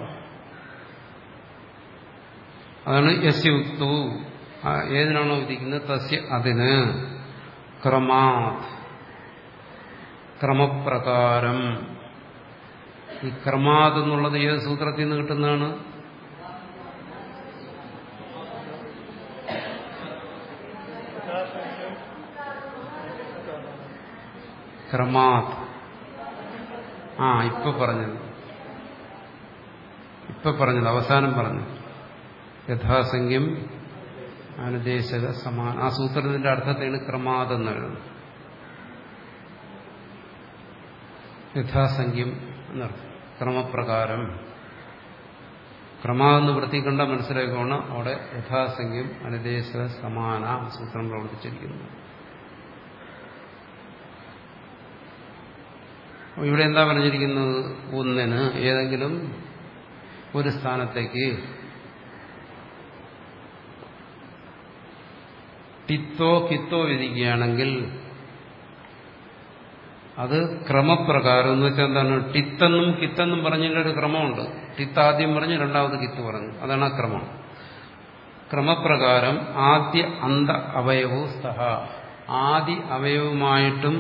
അതാണ് യസ്യ ഉക്തു ഏതിനാണോ വിധിക്കുന്നത് തസ്യ അതിന് ക്രമാത് ക്രമപ്രകാരം ഈ ക്രമാത് എന്നുള്ളത് ഏത് സൂത്രത്തിൽ നിന്ന് കിട്ടുന്നതാണ് ക്രമാത് ആ ഇപ്പൊ പറഞ്ഞത് ഇപ്പൊ പറഞ്ഞത് അവസാനം പറഞ്ഞു യഥാസംഖ്യം അനുദേശക സമാന ആ സൂത്രത്തിന്റെ അർത്ഥത്തെയാണ് ക്രമാതെന്ന് എഴുതുന്നത് യഥാസംഖ്യം എന്നർത്ഥം ക്രമപ്രകാരം ക്രമാവെന്ന് വൃത്തി കണ്ട മനസ്സിലാക്കണം അവിടെ യഥാസംഖ്യം അനുദേശക സമാന സൂത്രം പ്രവർത്തിച്ചിരിക്കുന്നു ഇവിടെ എന്താ പറഞ്ഞിരിക്കുന്നത് ഒന്നിന് ഏതെങ്കിലും ഒരു സ്ഥാനത്തേക്ക് ടിത്തോ കിത്തോ വിധിക്കുകയാണെങ്കിൽ അത് ക്രമപ്രകാരം എന്ന് വെച്ചാൽ എന്താണ് ടിത്തെന്നും കിത്തെന്നും പറഞ്ഞതിൻ്റെ ഒരു ക്രമമുണ്ട് ടിത്ത് ആദ്യം പറഞ്ഞു രണ്ടാമത് കിത്ത് പറഞ്ഞു അതാണ് ആ ക്രമം ക്രമപ്രകാരം ആദ്യ അന്ത അവയവവും സ്തഹ ആദ്യ അവയവുമായിട്ടും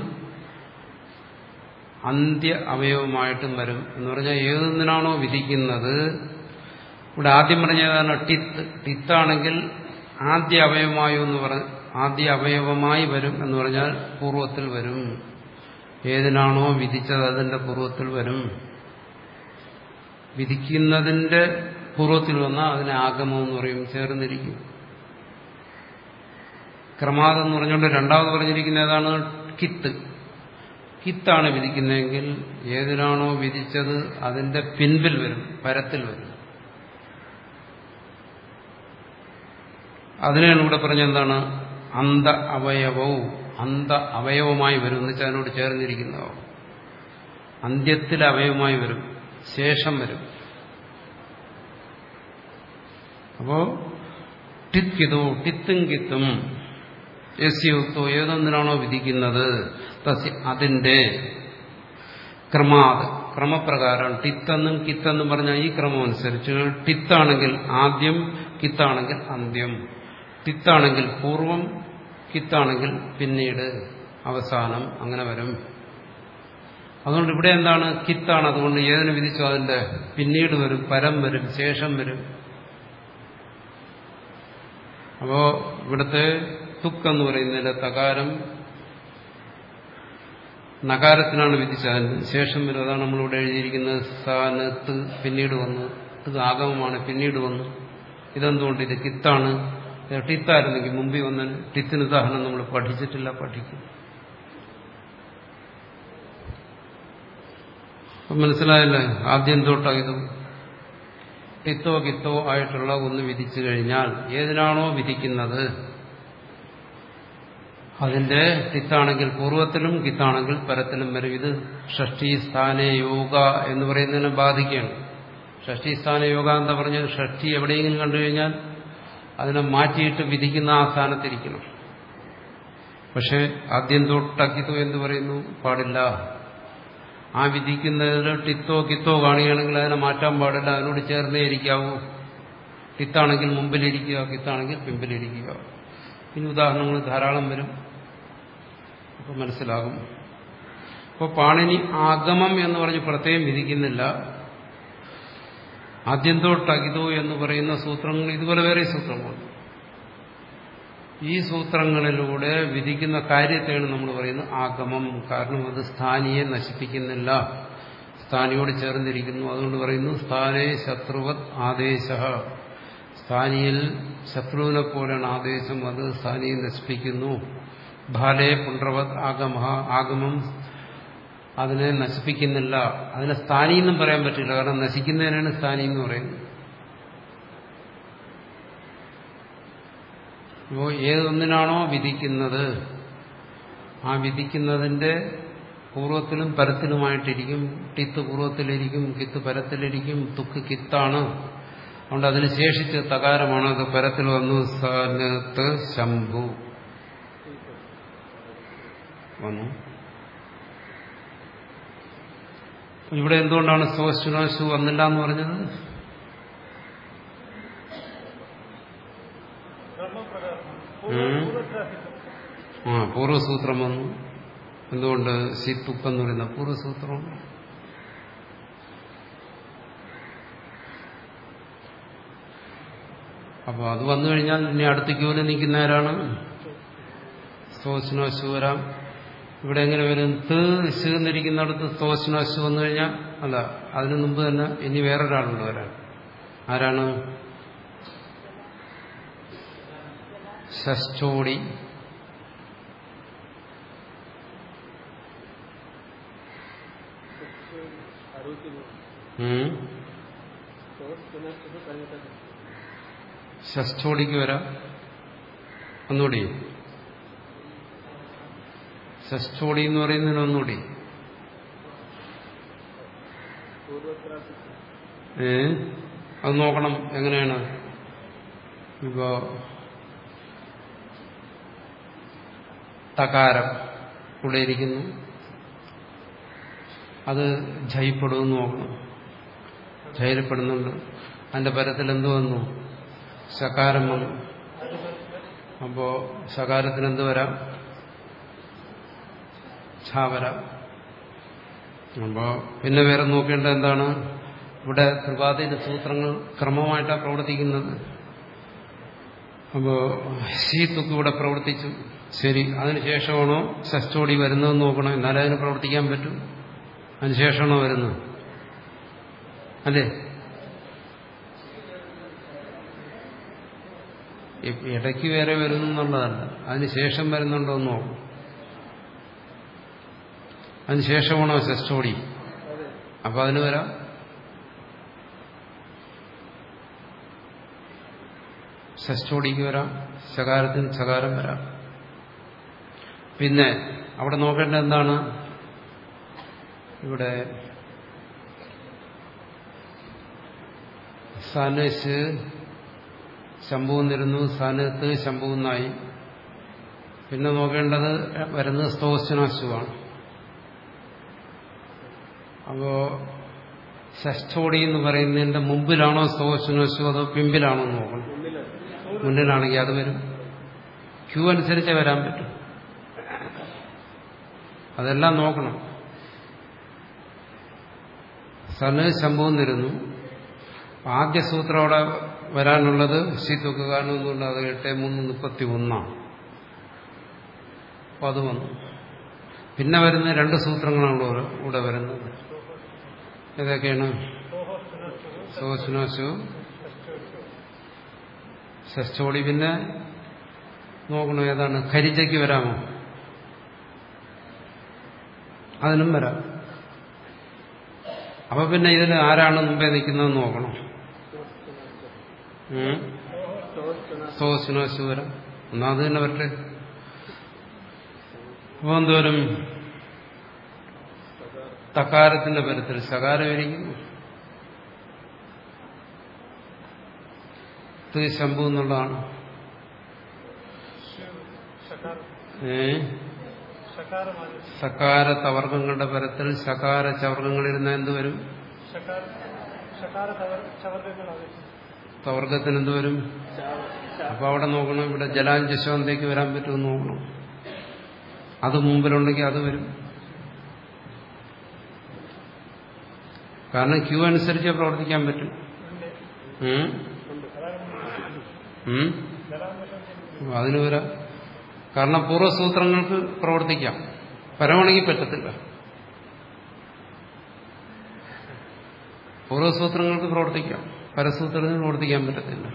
അന്ത്യ അവയവമായിട്ടും വരും എന്ന് പറഞ്ഞാൽ ഏതൊന്നിനാണോ വിധിക്കുന്നത് ഇവിടെ ആദ്യം പറഞ്ഞതാണ് ടിത്ത് ടിത്താണെങ്കിൽ ആദ്യ അവയവമായോ എന്ന് പറഞ്ഞ ആദ്യ അവയവമായി വരും എന്ന് പറഞ്ഞാൽ പൂർവ്വത്തിൽ വരും ഏതിനാണോ വിധിച്ചത് അതിന്റെ പൂർവ്വത്തിൽ വരും വിധിക്കുന്നതിന്റെ പൂർവ്വത്തിൽ വന്നാൽ അതിനെ ആഗമം എന്ന് പറയും ചേർന്നിരിക്കും ക്രമാദം എന്ന് പറഞ്ഞുകൊണ്ട് രണ്ടാമത് പറഞ്ഞിരിക്കുന്ന ഏതാണ് കിത്ത് കിത്താണ് വിധിക്കുന്നതെങ്കിൽ ഏതിനാണോ വിധിച്ചത് അതിന്റെ പിൻപിൽ വരും പരത്തിൽ വരും അതിനാണ് ഇവിടെ പറഞ്ഞെന്താണ് അന്ത അവയവവും അന്ത അവയവമായി വരും എന്ന് വെച്ചാൽ അതിനോട് ചേർന്നിരിക്കുന്നതോ അന്ത്യത്തിൽ അവയവമായി വരും ശേഷം വരും അപ്പോ ടിത്കിതോ ടിത്തും കിത്തും യസ്യുക്തോ ഏതൊന്നിനാണോ വിധിക്കുന്നത് അതിന്റെ ക്രമാത് ക്രമപ്രകാരം ടിത്തെന്നും കിത്തെന്നും പറഞ്ഞ ഈ ക്രമം അനുസരിച്ച് ടിത്താണെങ്കിൽ ആദ്യം കിത്താണെങ്കിൽ അന്ത്യം ടിത്താണെങ്കിൽ പൂർവം കിത്താണെങ്കിൽ പിന്നീട് അവസാനം അങ്ങനെ വരും അതുകൊണ്ട് ഇവിടെ എന്താണ് കിത്താണ് അതുകൊണ്ട് ഏതിന് വിധിച്ചോ അതിന്റെ പിന്നീട് വരും പരം വരും ശേഷം വരും അപ്പോ ഇവിടുത്തെ തുക്ക് എന്ന് പറയുന്നതിലെ തകാരം നകാരത്തിനാണ് വിധിച്ചത് ശേഷം വരും അതാണ് നമ്മളിവിടെ എഴുതിയിരിക്കുന്നത് സ്ഥാനത്ത് പിന്നീട് വന്നു ഇത് ആഗമമാണ് പിന്നീട് വന്നു ഇതെന്തുകൊണ്ട് ഇത് കിത്താണ് ഇത് ടിത്തായിരുന്നെങ്കിൽ മുമ്പിൽ വന്ന ടിത്തിന് ഉദാഹരണം നമ്മൾ പഠിച്ചിട്ടില്ല പഠിക്കും അപ്പം മനസ്സിലായല്ലേ ആദ്യം തൊട്ടായതും ടിത്തോ കിത്തോ ആയിട്ടുള്ള ഒന്ന് വിധിച്ചു കഴിഞ്ഞാൽ ഏതിനാണോ വിധിക്കുന്നത് അതിന്റെ കിത്താണെങ്കിൽ പൂർവ്വത്തിലും കിത്താണെങ്കിൽ പരത്തിലും വരും ഇത് ഷഷ്ടി സ്ഥാന യോഗ എന്ന് പറയുന്നതിനെ ബാധിക്കുകയാണ് ഷഷ്ടി സ്ഥാന യോഗ എന്താ പറഞ്ഞാൽ ഷഷ്ടി എവിടെയെങ്കിലും കണ്ടു കഴിഞ്ഞാൽ അതിനെ മാറ്റിയിട്ട് വിധിക്കുന്ന ആ സ്ഥാനത്തിരിക്കണം പക്ഷെ ആദ്യം തൊട്ടക്കിത്തോ എന്ന് പറയുന്നു പാടില്ല ആ വിധിക്കുന്നതിൽ ടിത്തോ കിത്തോ കാണുകയാണെങ്കിൽ അതിനെ മാറ്റാൻ പാടില്ല അതിനോട് ചേർന്നേ ഇരിക്കാവൂ ടിത്താണെങ്കിൽ മുമ്പിലിരിക്കുക കിത്താണെങ്കിൽ പിമ്പിലിരിക്കുക ഇനി ഉദാഹരണങ്ങൾ ധാരാളം വരും അപ്പോൾ മനസ്സിലാകും അപ്പോൾ പാണിനി ആഗമം എന്ന് പറഞ്ഞ് പ്രത്യേകം വിധിക്കുന്നില്ല ആദ്യം തൊട്ടകിതോ എന്ന് പറയുന്ന സൂത്രങ്ങൾ ഇതുപോലെ വേറെ സൂത്രങ്ങളുണ്ട് ഈ സൂത്രങ്ങളിലൂടെ വിധിക്കുന്ന കാര്യത്തെയാണ് നമ്മൾ പറയുന്നത് ആഗമം കാരണം അത് സ്ഥാനിയെ നശിപ്പിക്കുന്നില്ല സ്ഥാനിയോട് ചേർന്നിരിക്കുന്നു അതുകൊണ്ട് പറയുന്നു സ്ഥാനേ ശത്രുവത് ആദേശ സ്ഥാനിയിൽ ശത്രുവിനെ പോലെയാണ് ആദേശം അത് സ്ഥാനിയെ നശിപ്പിക്കുന്നു ബാലേ പുണ്ട്രവത് ആഗമ ആഗമം അതിനെ നശിപ്പിക്കുന്നില്ല അതിനെ സ്ഥാനി എന്നും പറയാൻ പറ്റില്ല കാരണം നശിക്കുന്നതിനാണ് സ്ഥാനി എന്ന് പറയുന്നത് അപ്പോൾ ഏതൊന്നിനാണോ വിധിക്കുന്നത് ആ വിധിക്കുന്നതിന്റെ പൂർവ്വത്തിലും പരത്തിലുമായിട്ടിരിക്കും ടിത്ത് പൂർവ്വത്തിലിരിക്കും കിത്ത് പരത്തിലിരിക്കും തുക്ക് കിത്താണ് അതുകൊണ്ട് അതിന് ശേഷിച്ച് തകാരമാണ് അത് പരത്തിൽ വന്നു സനത്ത് ശംഭു വന്നു ഇവിടെ എന്തുകൊണ്ടാണ് സോശുനാശു വന്നില്ല എന്ന് പറഞ്ഞത് ഉം. ആ പൂർവ്വസൂത്രം വന്നു എന്തുകൊണ്ട് സിത്തുക്ക് എന്ന് പറയുന്ന പൂർവ്വസൂത്രം അപ്പോൾ അത് വന്നു കഴിഞ്ഞാൽ ഇനി അടുത്ത ക്യൂവിൽ നിൽക്കുന്നവരാണ് സ്തോസ്നോശു വരാം ഇവിടെ എങ്ങനെ വരും ത് എന്നിരിക്കുന്നിടത്ത് സ്തോസ്നോശു വന്നു കഴിഞ്ഞാൽ അല്ല അതിനു മുമ്പ് തന്നെ ഇനി വേറൊരാളുണ്ട് വരാൻ ആരാണ് ഷസ്റ്റോടി ഉം. ഷസ്റ്റോടിക്ക് വരാം ഒന്നുകൂടി ഷസ്റ്റോടി എന്ന് പറയുന്നതിന് ഒന്നുകൂടി ഏ അത് നോക്കണം എങ്ങനെയാണ് ഇപ്പോ തകാരം ഇവിടെ ഇരിക്കുന്നു അത് ജയപ്പെടുമെന്ന് നോക്കണം ജയിലപ്പെടുന്നുണ്ട് അതിന്റെ പരത്തിൽ എന്ത് വന്നു ശകാരം വന്നു അപ്പോ ശകാരത്തിന് എന്ത് വരാം ഛ വരാം അപ്പോ പിന്നെ വേറെ നോക്കേണ്ടത് എന്താണ് ഇവിടെ ത്രിപാതിന്റെ സൂത്രങ്ങൾ ക്രമമായിട്ടാണ് പ്രവർത്തിക്കുന്നത് അപ്പോ ശീത്തുക്ക് ഇവിടെ പ്രവർത്തിച്ചു ശരി അതിനുശേഷമാണോ ഷസ്റ്റോടി വരുന്നതെന്ന് നോക്കണം എന്നാലേ അതിന് പ്രവർത്തിക്കാൻ പറ്റും അതിനുശേഷമാണോ വരുന്നത് അല്ലേ ഇടയ്ക്ക് വേറെ വരുന്നു എന്നുള്ളതല്ല അതിനുശേഷം വരുന്നുണ്ടോ എന്ന് നോക്കും അതിനുശേഷമാണോ ഷസ്റ്റോടി അപ്പൊ അതിന് വരാം ഷസ്റ്റോടിക്ക് വരാം ശകാരത്തിന് ശകാരം വരാം പിന്നെ അവിടെ നോക്കേണ്ടത് എന്താണ് ഇവിടെ സനശ് ശംഭുവെന്നിരുന്നു സനത്ത് ശംഭുവെന്നായി പിന്നെ നോക്കേണ്ടത് വരുന്നത് സ്തോസ്നാശുവാണ് അപ്പോ ഷഷ്ടോടി എന്ന് പറയുന്നതിന്റെ മുമ്പിലാണോ സ്തോസ്നാശു അതോ പിമ്പിലാണോ എന്ന് നോക്കണം മുന്നിലാണെങ്കിൽ അത് വരും ക്യൂ അനുസരിച്ചേ വരാൻ പറ്റും അതെല്ലാം നോക്കണം സന് ശംഭുവെന്നിരുന്നു ആദ്യ സൂത്രം അവിടെ വരാനുള്ളത് ശീത്തൊക്കെ കാരണം എന്തുകൊണ്ട് അത് എട്ട് മൂന്ന് മുപ്പത്തി ഒന്നാണ് അപ്പോൾ അത് വന്നു പിന്നെ വരുന്ന രണ്ട് സൂത്രങ്ങളാണ് ഇവിടെ- ഇവിടെ വരുന്നത് ഏതൊക്കെയാണ് സോസ്നാശു ഷസ്റ്റോടി പിന്നെ നോക്കണം ഏതാണ് ഖരിജയ്ക്ക് വരാമോ അതിനും വരാം അപ്പൊ പിന്നെ ഇതിൽ ആരാണ് മുമ്പേ നിൽക്കുന്നതെന്ന് നോക്കണം ഉം? സോസ്നാശു വരാം എന്നാ അത് തന്നെ വരട്ടെ അപ്പൊ എന്തോരും തക്കാരത്തിന്റെ പരത്തിൽ സകാരം ഇരിക്കുന്നു ഇത് ശംഭു എന്നുള്ളതാണ് ഷകാരം ഏ ഷകാരമാണ് സകാര തവർഗങ്ങളുടെ പരത്തിൽ സകാര ചവർഗങ്ങളിരുന്ന എന്ത് വരും ഷകാര ഷകാര ചവർ- ചവർഗ്ഗങ്ങളാണ് തവർഗത്തിന് എന്ത് വരും അപ്പൊ അവിടെ നോക്കണം ഇവിടെ ജലാഞ്ചശോന്തേക്ക് വരാൻ പറ്റുമെന്ന് നോക്കണം അത് മുമ്പിലുണ്ടെങ്കിൽ അത് വരും കാരണം ക്യൂ അനുസരിച്ച് പ്രവർത്തിക്കാൻ പറ്റും ഉം? ഉം? അപ്പൊ അതിന് വരാം കാരണം പൂർവ്വസൂത്രങ്ങൾക്ക് പ്രവർത്തിക്കാം പരമാണെങ്കിൽ പറ്റത്തില്ല പൂർവ്വസൂത്രങ്ങൾക്ക് പ്രവർത്തിക്കാം പരസൂത്രത്തിന് പ്രവർത്തിക്കാൻ പറ്റത്തില്ല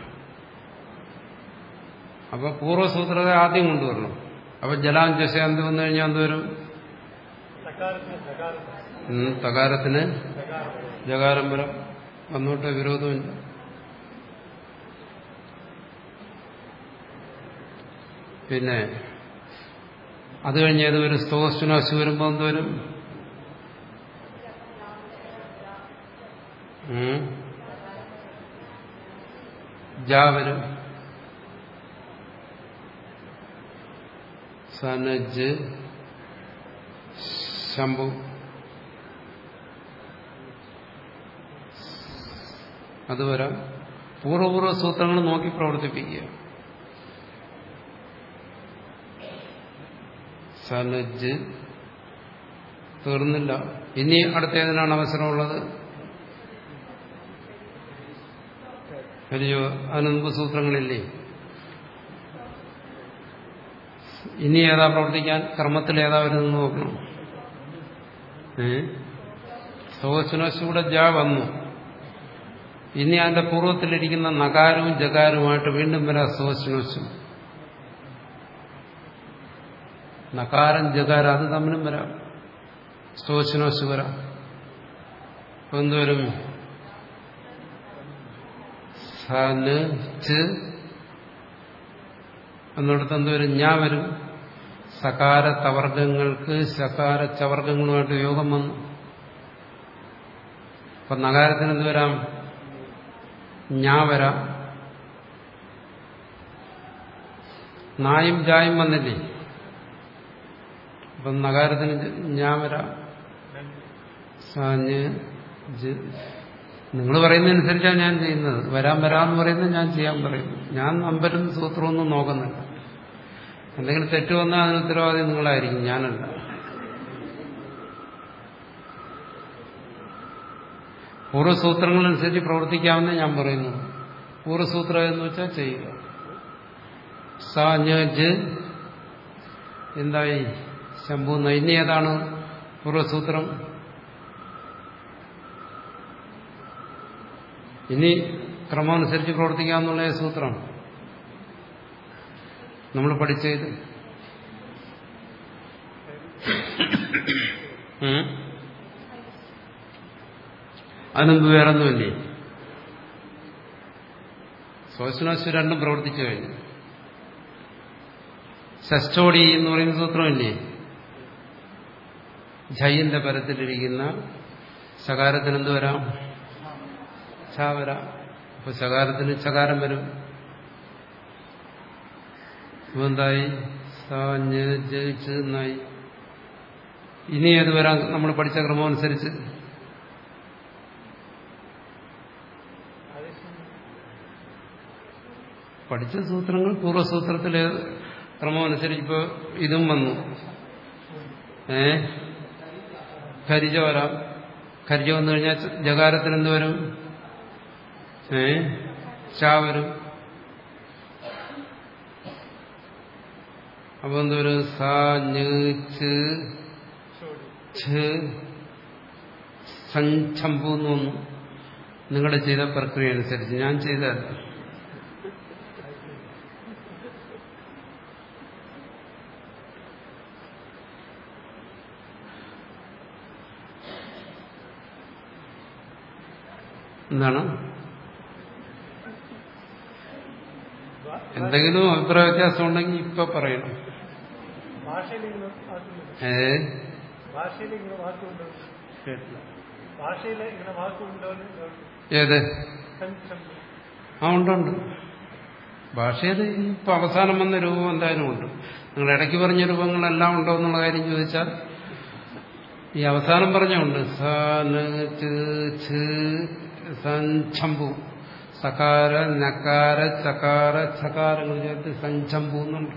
അപ്പൊ പൂർവ്വസൂത്രത്തെ ആദ്യം കൊണ്ടുവരണം അപ്പൊ ജലാഞ്ചശാന്തി വന്നു കഴിഞ്ഞാൽ എന്തുവരും സകാരത്തിന് സകാരം ഉം, തകാരത്തിന് സകാരം ജകാരം വരാം വന്നോട്ട് വിരോധമില്ല പിന്നെ അത് കഴിഞ്ഞ് ഏത് വരും സ്തോസ്റ്റുനാശു വരുമ്പോ എന്ത് വരും ഉം. ജാ വരും സനജ് ശംഭു അത് വരാം പൂർവ്വപൂർവ്വ സൂത്രങ്ങൾ നോക്കി പ്രവർത്തിപ്പിക്കുക സനജ് തീർന്നില്ല ഇനി അടുത്ത ഏതിനാണ് അവസരമുള്ളത് വലിയോ അതിന് മുമ്പ് സൂത്രങ്ങളില്ലേ ഇനി ഏതാ പ്രവർത്തിക്കാൻ കർമ്മത്തിൽ ഏതാ വരുന്നത് നോക്കണം ഏ സോശനശൂടെ ജാ വന്നു ഇനി അതിന്റെ പൂർവ്വത്തിലിരിക്കുന്ന നകാരവും ജകാരവുമായിട്ട് വീണ്ടും വരാം സോശനോശം നകാരം ജകാരം അത് തമ്മിലും വരാം സോശനോശ് വരാം അപ്പൊ എന്തുവരും സന് ച് എന്നിടത്ത് എന്തുവരും ഞാൻ വരും സകാര തവർഗങ്ങൾക്ക് സകാര ചവർഗങ്ങളുമായിട്ട് യോഗം വന്നു അപ്പൊ നഗാരത്തിന് എന്ത് വരാം ഞാ വരാം നായും ജായും വന്നില്ലേ അപ്പം നഗാരത്തിന് ഞാൻ വരാം സാഞ്ഞ് നിങ്ങൾ പറയുന്നതനുസരിച്ചാണ് ഞാൻ ചെയ്യുന്നത് വരാൻ വരാമെന്ന് പറയുന്നത് ഞാൻ ചെയ്യാൻ പറയുന്നു ഞാൻ നമ്പരും സൂത്രമൊന്നും നോക്കുന്നില്ല എന്തെങ്കിലും തെറ്റ് വന്നാൽ അതിന് ഉത്തരവാദി നിങ്ങളായിരിക്കും ഞാനല്ല പൂർവ്വസൂത്രങ്ങളനുസരിച്ച് പ്രവർത്തിക്കാമെന്ന് ഞാൻ പറയുന്നു പൂർവ്വസൂത്രം എന്ന് വെച്ചാൽ ചെയ്യുക സ ഞ ജ് എന്തായി ശംഭു ഇനി ഏതാണ് പൂർവ്വസൂത്രം ഇനി ക്രമമനുസരിച്ച് പ്രവർത്തിക്കാമെന്നുള്ള സൂത്രം നമ്മൾ പഠിച്ചത് ഉം? അതിനുമ്പ് വേറൊന്നുമില്ലേ സ്വശനാശു രണ്ടും പ്രവർത്തിച്ചു കഴിഞ്ഞു ഷസ്റ്റോടി എന്ന് പറയുന്ന സൂത്രമില്ലേ ജയിന്റെ പരത്തിലിരിക്കുന്ന ശകാരത്തിന് എന്ത് വരാം ഛ വരാം അപ്പൊ ശകാരത്തിന് ചകാരം വരും ഇപ്പൊ എന്തായി എന്നായി ഇനി ഏത് വരാൻ നമ്മൾ പഠിച്ച ക്രമം അനുസരിച്ച് പഠിച്ച സൂത്രങ്ങൾ പൂർവ്വസൂത്രത്തിലെ ക്രമം അനുസരിച്ച് ഇപ്പോൾ ഇതും വന്നു ഏ ഖരിജ വരാം ഖരിജ വന്നു കഴിഞ്ഞാൽ ജകാരത്തിന് എന്ത് വരും ഏ ചാ വരും അപ്പൊ എന്തൊരു സ ഞ് ച് ചോടി ഛ് സഞ്ചമ്പു എന്ന് വന്നു നിങ്ങളുടെ ചെയ്ത പ്രക്രിയ അനുസരിച്ച് ഞാൻ ചെയ്തതല്ല എന്താണ് ഭാ- എന്തെങ്കിലും അഭിപ്രായ വ്യത്യാസം ഉണ്ടെങ്കിൽ ഇപ്പൊ പറയണം ഭാഷയിൽ ഇങ്ങനെ വാക്കുണ്ട് ഏ ഭാഷയിൽ ഇങ്ങനെ വാക്കുണ്ടോ ഭാഷയിൽ ഇങ്ങനെ വാക്കുണ്ടോ എന്ന് ഏത് സംശയം. ആ ഉണ്ടുണ്ട് ഭാഷയിൽ ഇപ്പൊ അവസാനം വന്ന രൂപം എന്തായാലും ഉണ്ട് നിങ്ങൾ ഇടയ്ക്ക് പറഞ്ഞ രൂപങ്ങളെല്ലാം ഉണ്ടോ എന്നുള്ള കാര്യം ചോദിച്ചാൽ ഈ അവസാനം പറഞ്ഞുണ്ട് സ ന ച് ഛ് സൻ ഛമ്പു സകാര നക്കാര ചകാര ചകാരങ്ങൾ ചേർത്ത് സഞ്ചമ്പു എന്നുണ്ട്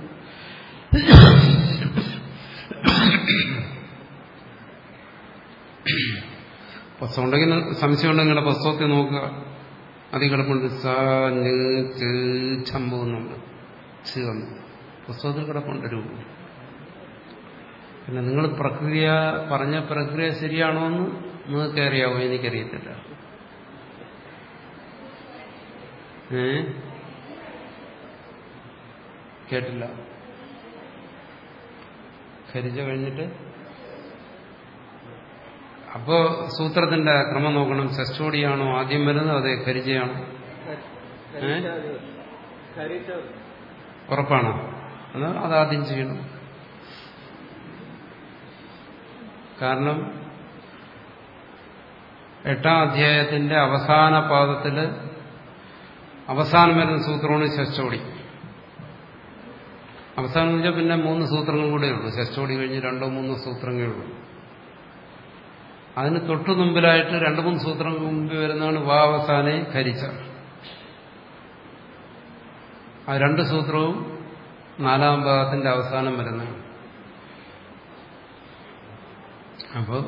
പുസ്തകം ഉണ്ടെങ്കിൽ സംശയം ഉണ്ടെങ്കിൽ നിങ്ങളുടെ പുസ്തകത്തിൽ നോക്കുക അതിൽ കിടപ്പുണ്ട് സ ന് ച് ഛമ്പു എന്നുണ്ട് ഛ് എന്ന് പുസ്തകത്തിൽ കിടപ്പുണ്ട് രൂപം പിന്നെ നിങ്ങൾ പ്രക്രിയ പറഞ്ഞ പ്രക്രിയ ശരിയാണോ എന്ന് നിങ്ങൾക്ക് അറിയാവോ എനിക്കറിയത്തില്ല ഏ കേട്ടില്ല ഖരിജ കഴിഞ്ഞിട്ട് അപ്പോ സൂത്രത്തിന്റെ ക്രമം നോക്കണം ഷസ്റ്റോടിയാണോ ആദ്യം വരുന്നത് അതെ ഖരിജയാണോ ഏ ഉറപ്പാണോ എന്നാൽ അതാദ്യം ചെയ്യണം കാരണം എട്ടാം അധ്യായത്തിന്റെ അവസാന പാദത്തില് അവസാനം വരുന്ന സൂത്രമാണ് ഷസ്റ്റോടി അവസാനം എന്ന് വെച്ചാൽ പിന്നെ മൂന്ന് സൂത്രങ്ങൾ കൂടെ ഉള്ളൂ ഷസ്റ്റോടി കഴിഞ്ഞ് രണ്ടോ മൂന്നോ സൂത്രങ്ങളേ ഉള്ളൂ അതിന് തൊട്ടു മുമ്പിലായിട്ട് രണ്ടു മൂന്ന് സൂത്രങ്ങൾ മുമ്പിൽ വരുന്നതാണ് വാ അവസാനെ ഖരിച്ച ആ രണ്ട് സൂത്രവും നാലാം ഭാഗത്തിന്റെ അവസാനം വരുന്നതാണ് അപ്പോൾ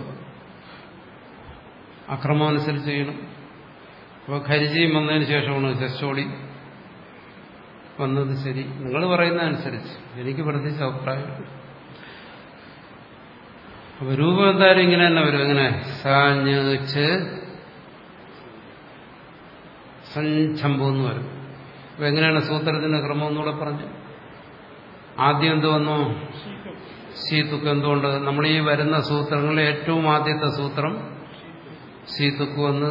അക്രമം അനുസരിച്ച് ചെയ്യണം അപ്പോൾ ഖരിജിയും വന്നതിന് ശേഷമാണ് ശസ്റ്റോടി വന്നത് ശരി നിങ്ങൾ പറയുന്ന അനുസരിച്ച് എനിക്ക് പ്രത്യേകിച്ച് അഭിപ്രായം അപ്പൊ രൂപം എന്തായാലും ഇങ്ങനെ തന്നെ വരും എങ്ങനെ സാഞ്ഞ് സഞ്ചമ്പു എന്ന് വരും അപ്പൊ എങ്ങനെയാണ് സൂത്രത്തിന്റെ ക്രമം എന്നൂടെ പറഞ്ഞു ആദ്യം എന്ത് വന്നു സീതുക്ക് എന്തുകൊണ്ട് നമ്മൾ ഈ വരുന്ന സൂത്രങ്ങളിൽ ഏറ്റവും ആദ്യത്തെ സൂത്രം സീതുക്ക് വന്ന്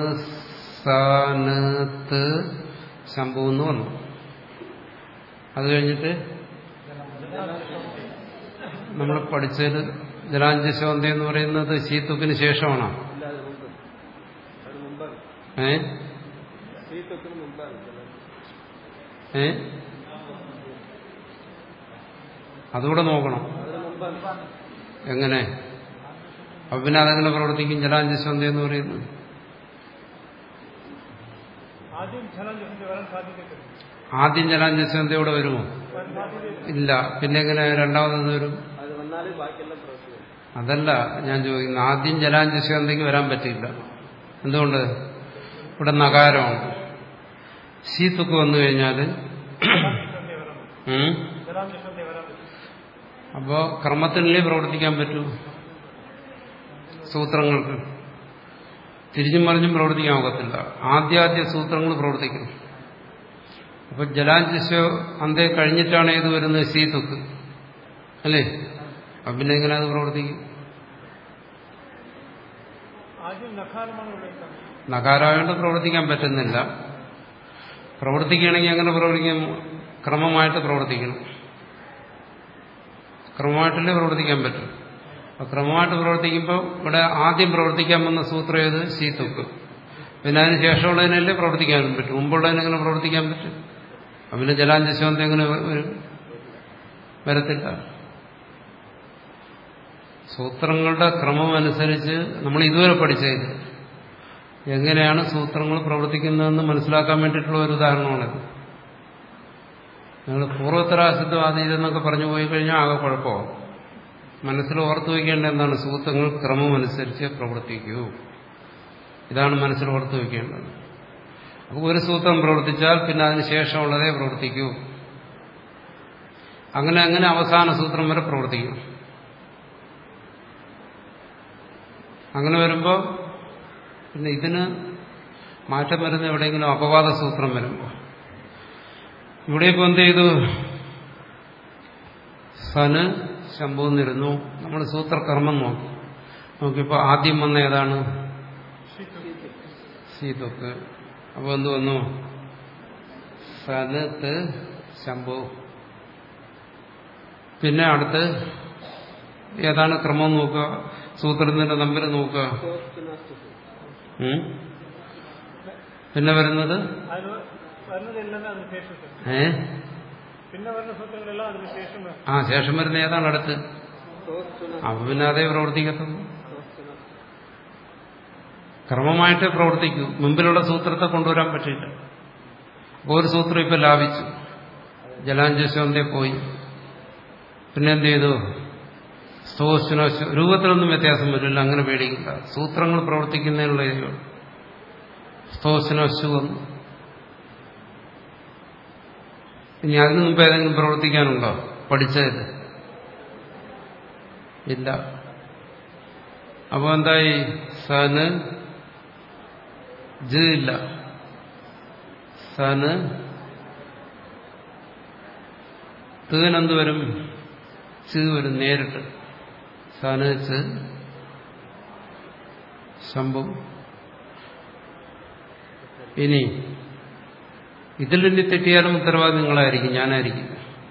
സനത്ത് ശംഭു എന്ന് വന്നു അത് കഴിഞ്ഞിട്ട് നമ്മൾ പഠിച്ചത് ജലാഞ്ജശോന്തി എന്ന് പറയുന്നത് സീത്തുക്കിന് ശേഷമാണോ ഏ ഏ അതുകൂടെ നോക്കണം എങ്ങനെ അപ്പൊ പിന്നെ അതെങ്ങനെ പ്രവർത്തിക്കും ജലാഞ്ജശോന്തി എന്ന് പറയുന്നത് ആദ്യം ജലം ജലത്തിന്റെ വരാൻ സാധ്യതയുണ്ട് ആദ്യം ജലാഞ്ജശോന്തിയോടെ വരുമോ വരാൻ സാധ്യതയുണ്ട് ഇല്ല പിന്നെ എങ്ങനെ രണ്ടാമത് വരും അതല്ല ഞാൻ ചോദിക്കുന്നത് ആദ്യം ജലാഞ്ജശോന്തിക്ക് വരാൻ പറ്റില്ല എന്തുകൊണ്ട് ഇവിടെ നകാരമാണ് സീത്തുക്ക് വന്നു കഴിഞ്ഞാൽ ജലാഞ്ജലത്തിന്റെ വരാൻ പറ്റും ജലാഞ്ജലത്തിന്റെ വരാൻ പറ്റും അപ്പോ ക്രമത്തിനല്ലേ പ്രവർത്തിക്കാൻ പറ്റൂ സൂത്രങ്ങൾക്ക് തിരിഞ്ഞും മറിഞ്ഞും പ്രവർത്തിക്കാൻ ഒക്കത്തില്ല ആദ്യാദ്യ സൂത്രങ്ങൾ പ്രവർത്തിക്കണം അപ്പൊ ജലാഞ്ജസ്യോ അന്തേ കഴിഞ്ഞിട്ടാണ് ഏത് വരുന്നത് സീതുക്ക് അല്ലേ അപ്പൊ പിന്നെ എങ്ങനെ അത് പ്രവർത്തിക്കും ആദ്യം നഖാരമാണ് ഉപയോഗിക്കുന്നത് നകാരായോണ്ട് പ്രവർത്തിക്കാൻ പറ്റുന്നില്ല പ്രവർത്തിക്കുകയാണെങ്കിൽ എങ്ങനെ പ്രവർത്തിക്കും ക്രമമായിട്ട് പ്രവർത്തിക്കണം ക്രമമായിട്ടല്ലേ പ്രവർത്തിക്കാൻ പറ്റും അപ്പൊ ക്രമമായിട്ട് പ്രവർത്തിക്കുമ്പോൾ ഇവിടെ ആദ്യം പ്രവർത്തിക്കാൻ വന്ന സൂത്രം ഏത് സീത്തുക്ക് പിന്നെ അതിന് ശേഷമുള്ളതിനല്ലേ പ്രവർത്തിക്കാനും പറ്റും മുമ്പുള്ളതിനെങ്ങനെ പ്രവർത്തിക്കാൻ പറ്റും അപ്പൊ പിന്നെ ജലാഞ്ജശോന്തി എങ്ങനെ വരും വരത്തില്ല സൂത്രങ്ങളുടെ ക്രമം അനുസരിച്ച് നമ്മൾ ഇതുവരെ പഠിച്ചത് എങ്ങനെയാണ് സൂത്രങ്ങൾ പ്രവർത്തിക്കുന്നതെന്ന് മനസ്സിലാക്കാൻ വേണ്ടിയിട്ടുള്ള ഒരു ഉദാഹരണമാണിത് നിങ്ങൾ പൂർവോത്തരാസിദ്ധവാദി ഇതെന്നൊക്കെ പറഞ്ഞു പോയി കഴിഞ്ഞാൽ ആകെ കുഴപ്പമാവും മനസ്സിൽ ഓർത്തു വയ്ക്കേണ്ട എന്താണ് സൂത്രങ്ങൾ ക്രമം അനുസരിച്ച് പ്രവർത്തിക്കൂ ഇതാണ് മനസ്സിൽ ഓർത്തു വയ്ക്കേണ്ടത് അപ്പോൾ ഒരു സൂത്രം പ്രവർത്തിച്ചാൽ പിന്നെ അതിന് ശേഷമുള്ളതേ പ്രവർത്തിക്കൂ അങ്ങനെ അങ്ങനെ അവസാന സൂത്രം വരെ പ്രവർത്തിക്കും അങ്ങനെ വരുമ്പോൾ പിന്നെ ഇതിന് മാറ്റം വരുന്ന എവിടെയെങ്കിലും അപവാദ സൂത്രം വരുമ്പോൾ ഇവിടെ ഇപ്പോൾ എന്ത് ചെയ്തു സന് ശംഭൂന്നിരുന്നു നമ്മൾ സൂത്രകർമ്മം നോക്കി നോക്കിയപ്പോൾ ആദ്യം വന്ന ഏതാണ് സീതൊക്ക് അപ്പോൾ എന്ത് വന്നു സനത്ത് ശംഭു പിന്നെ അടുത്ത് ഏതാണ് ക്രമം നോക്കുക സൂത്രത്തിന്റെ നമ്പർ നോക്കുക ഉം? പിന്നെ വരുന്നത് അത് വരുന്നതെല്ലാം അതിന് ശേഷം വരും. ഏ പിന്നെ വരുന്ന സൂത്രങ്ങളെല്ലാം അതിന് ശേഷം വരും. ആ ശേഷം വരുന്ന ഏതാണ് അടുത്ത് അപ്പൊ പിന്നെ അതേ പ്രവർത്തിക്കത്തുള്ളൂ ക്രമമായിട്ടേ പ്രവർത്തിക്കൂ മുമ്പിലുള്ള സൂത്രത്തെ കൊണ്ടുവരാൻ പറ്റില്ല അപ്പൊ ഒരു സൂത്രം ഇപ്പൊ ലാഭിച്ചു ജലാഞ്ജസ്വന്തേ പോയി പിന്നെ എന്ത് ചെയ്തു സ്തോശന രൂപത്തിലൊന്നും വ്യത്യാസം വരില്ല അങ്ങനെ പേടിക്കില്ല സൂത്രങ്ങൾ പ്രവർത്തിക്കുന്നതിനുള്ള ഇതേ ഉള്ളൂ. സ്തോശനശു വന്നു ഇനി അതിനു മുമ്പ് ഏതെങ്കിലും പ്രവർത്തിക്കാനുണ്ടോ പഠിച്ചത് ഇല്ല അപ്പൊ എന്തായി സന് ജ് ഇല്ല സന് തീനെന്ത് വരും ച് വരും നേരിട്ട് സന് ച് ശംഭു ഇനി ഇതിൽ ഇനി തെറ്റിയാലും ഉത്തരവാദി നിങ്ങളായിരിക്കും ഞാനായിരിക്കും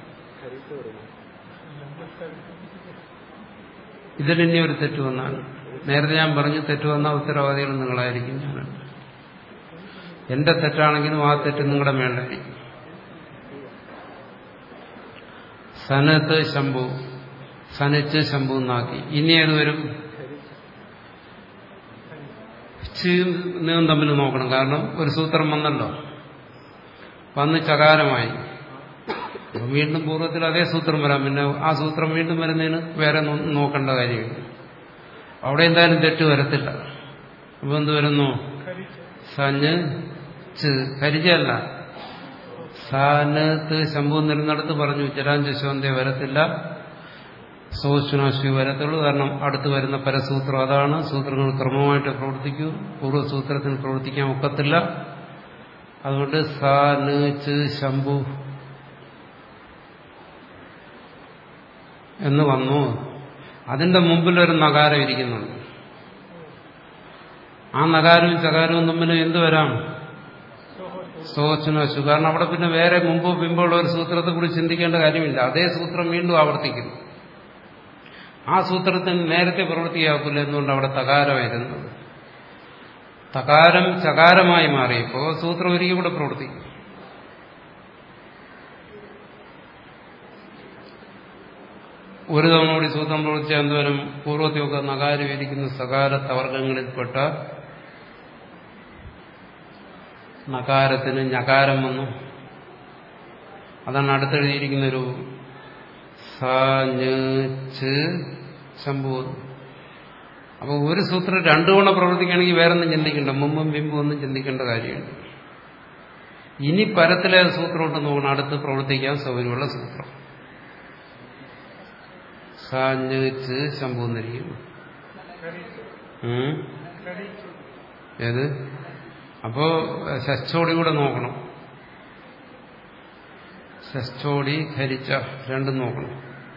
ഇതിൽ ഇനി ഒരു തെറ്റ് വന്നാൽ നേരത്തെ ഞാൻ പറഞ്ഞു തെറ്റ് വന്ന ഉത്തരവാദികൾ നിങ്ങളായിരിക്കും ഞാനാണ് എന്റെ തെറ്റാണെങ്കിലും ആ തെറ്റ് നിങ്ങളുടെ മേലായിരിക്കും സനത്ത് ശംഭു സനിച്ച് ശംഭു എന്നാക്കി ഇനി ഏത് വരും നീവും തമ്മിൽ നോക്കണം കാരണം ഒരു സൂത്രം വന്നല്ലോ വന്ന് ചകാരമായി അപ്പൊ വീണ്ടും പൂർവ്വത്തിൽ അതേ സൂത്രം വരാം പിന്നെ ആ സൂത്രം വീണ്ടും വരുന്നതിന് വേറെ നോ- നോക്കേണ്ട കാര്യമില്ല അവിടെ എന്തായാലും തെറ്റ് വരത്തില്ല അപ്പൊ എന്ത് വരുന്നു സഞ്ഞ് ച് കരിജല്ല സാനത്ത് ശംഭു നിരുന്നിടത്ത് പറഞ്ഞു ജലാഞ്ജശോന്തെ വരത്തില്ല സോശുനാശി വരത്തുള്ളൂ കാരണം അടുത്ത് വരുന്ന പരസൂത്രം അതാണ് സൂത്രങ്ങൾ ക്രമമായിട്ട് പ്രവർത്തിക്കൂ പൂർവ്വസൂത്രത്തിന് പ്രവർത്തിക്കാൻ ഒക്കത്തില്ല അതുകൊണ്ട് സ ന് ച് ശംഭു എന്ന് വന്നു അതിന്റെ മുമ്പിലൊരു നഗാരം ഇരിക്കുന്നുണ്ട് ആ നഗാരവും ചകാരവും തമ്മിൽ എന്ത് വരാം സോച്ചനശു കാരണം അവിടെ പിന്നെ വേറെ മുമ്പോ പിമ്പോ ഉള്ള ഒരു സൂത്രത്തെ കുറിച്ച് ചിന്തിക്കേണ്ട കാര്യമില്ല അതേ സൂത്രം വീണ്ടും ആവർത്തിക്കുന്നു ആ സൂത്രത്തിന് നേരത്തെ പ്രവൃത്തിയാക്കില്ല എന്നുകൊണ്ട് അവിടെ തകാരമായിരുന്നത് തകാരം ചകാരമായി മാറിയപ്പോ സൂത്രം ഒരിക്കൽ കൂടെ പ്രവർത്തിക്കും ഒരു തവണ കൂടി സൂത്രം പ്രവർത്തിച്ചാൽ എന്തുവരും പൂർവ്വത്തൊക്കെ നകാരം ഇരിക്കുന്ന സകാര തവർഗങ്ങളിൽപ്പെട്ട നകാരത്തിന് ഞകാരം വന്നു അതാണ് അടുത്തെഴുതിയിരിക്കുന്ന ഒരു ശംഭു അപ്പോൾ ഒരു സൂത്രം രണ്ടു തവണ പ്രവർത്തിക്കുകയാണെങ്കിൽ വേറൊന്നും ചിന്തിക്കണ്ട മുമ്പും പിമ്പും ഒന്നും ചിന്തിക്കേണ്ട കാര്യമുണ്ട് ഇനി പരത്തിലെ സൂത്രം ഉണ്ടെന്ന് നോക്കണം അടുത്ത് പ്രവർത്തിക്കാൻ സൗകര്യമുള്ള സൂത്രം സാഞ്ഞ് ശംഭു എന്നിരിക്കുന്നു ഉം? ഏത് അപ്പോ ഷസ്റ്റോടി കൂടെ നോക്കണം ഷസ്റ്റോടി ധരിച്ച രണ്ടും നോക്കണം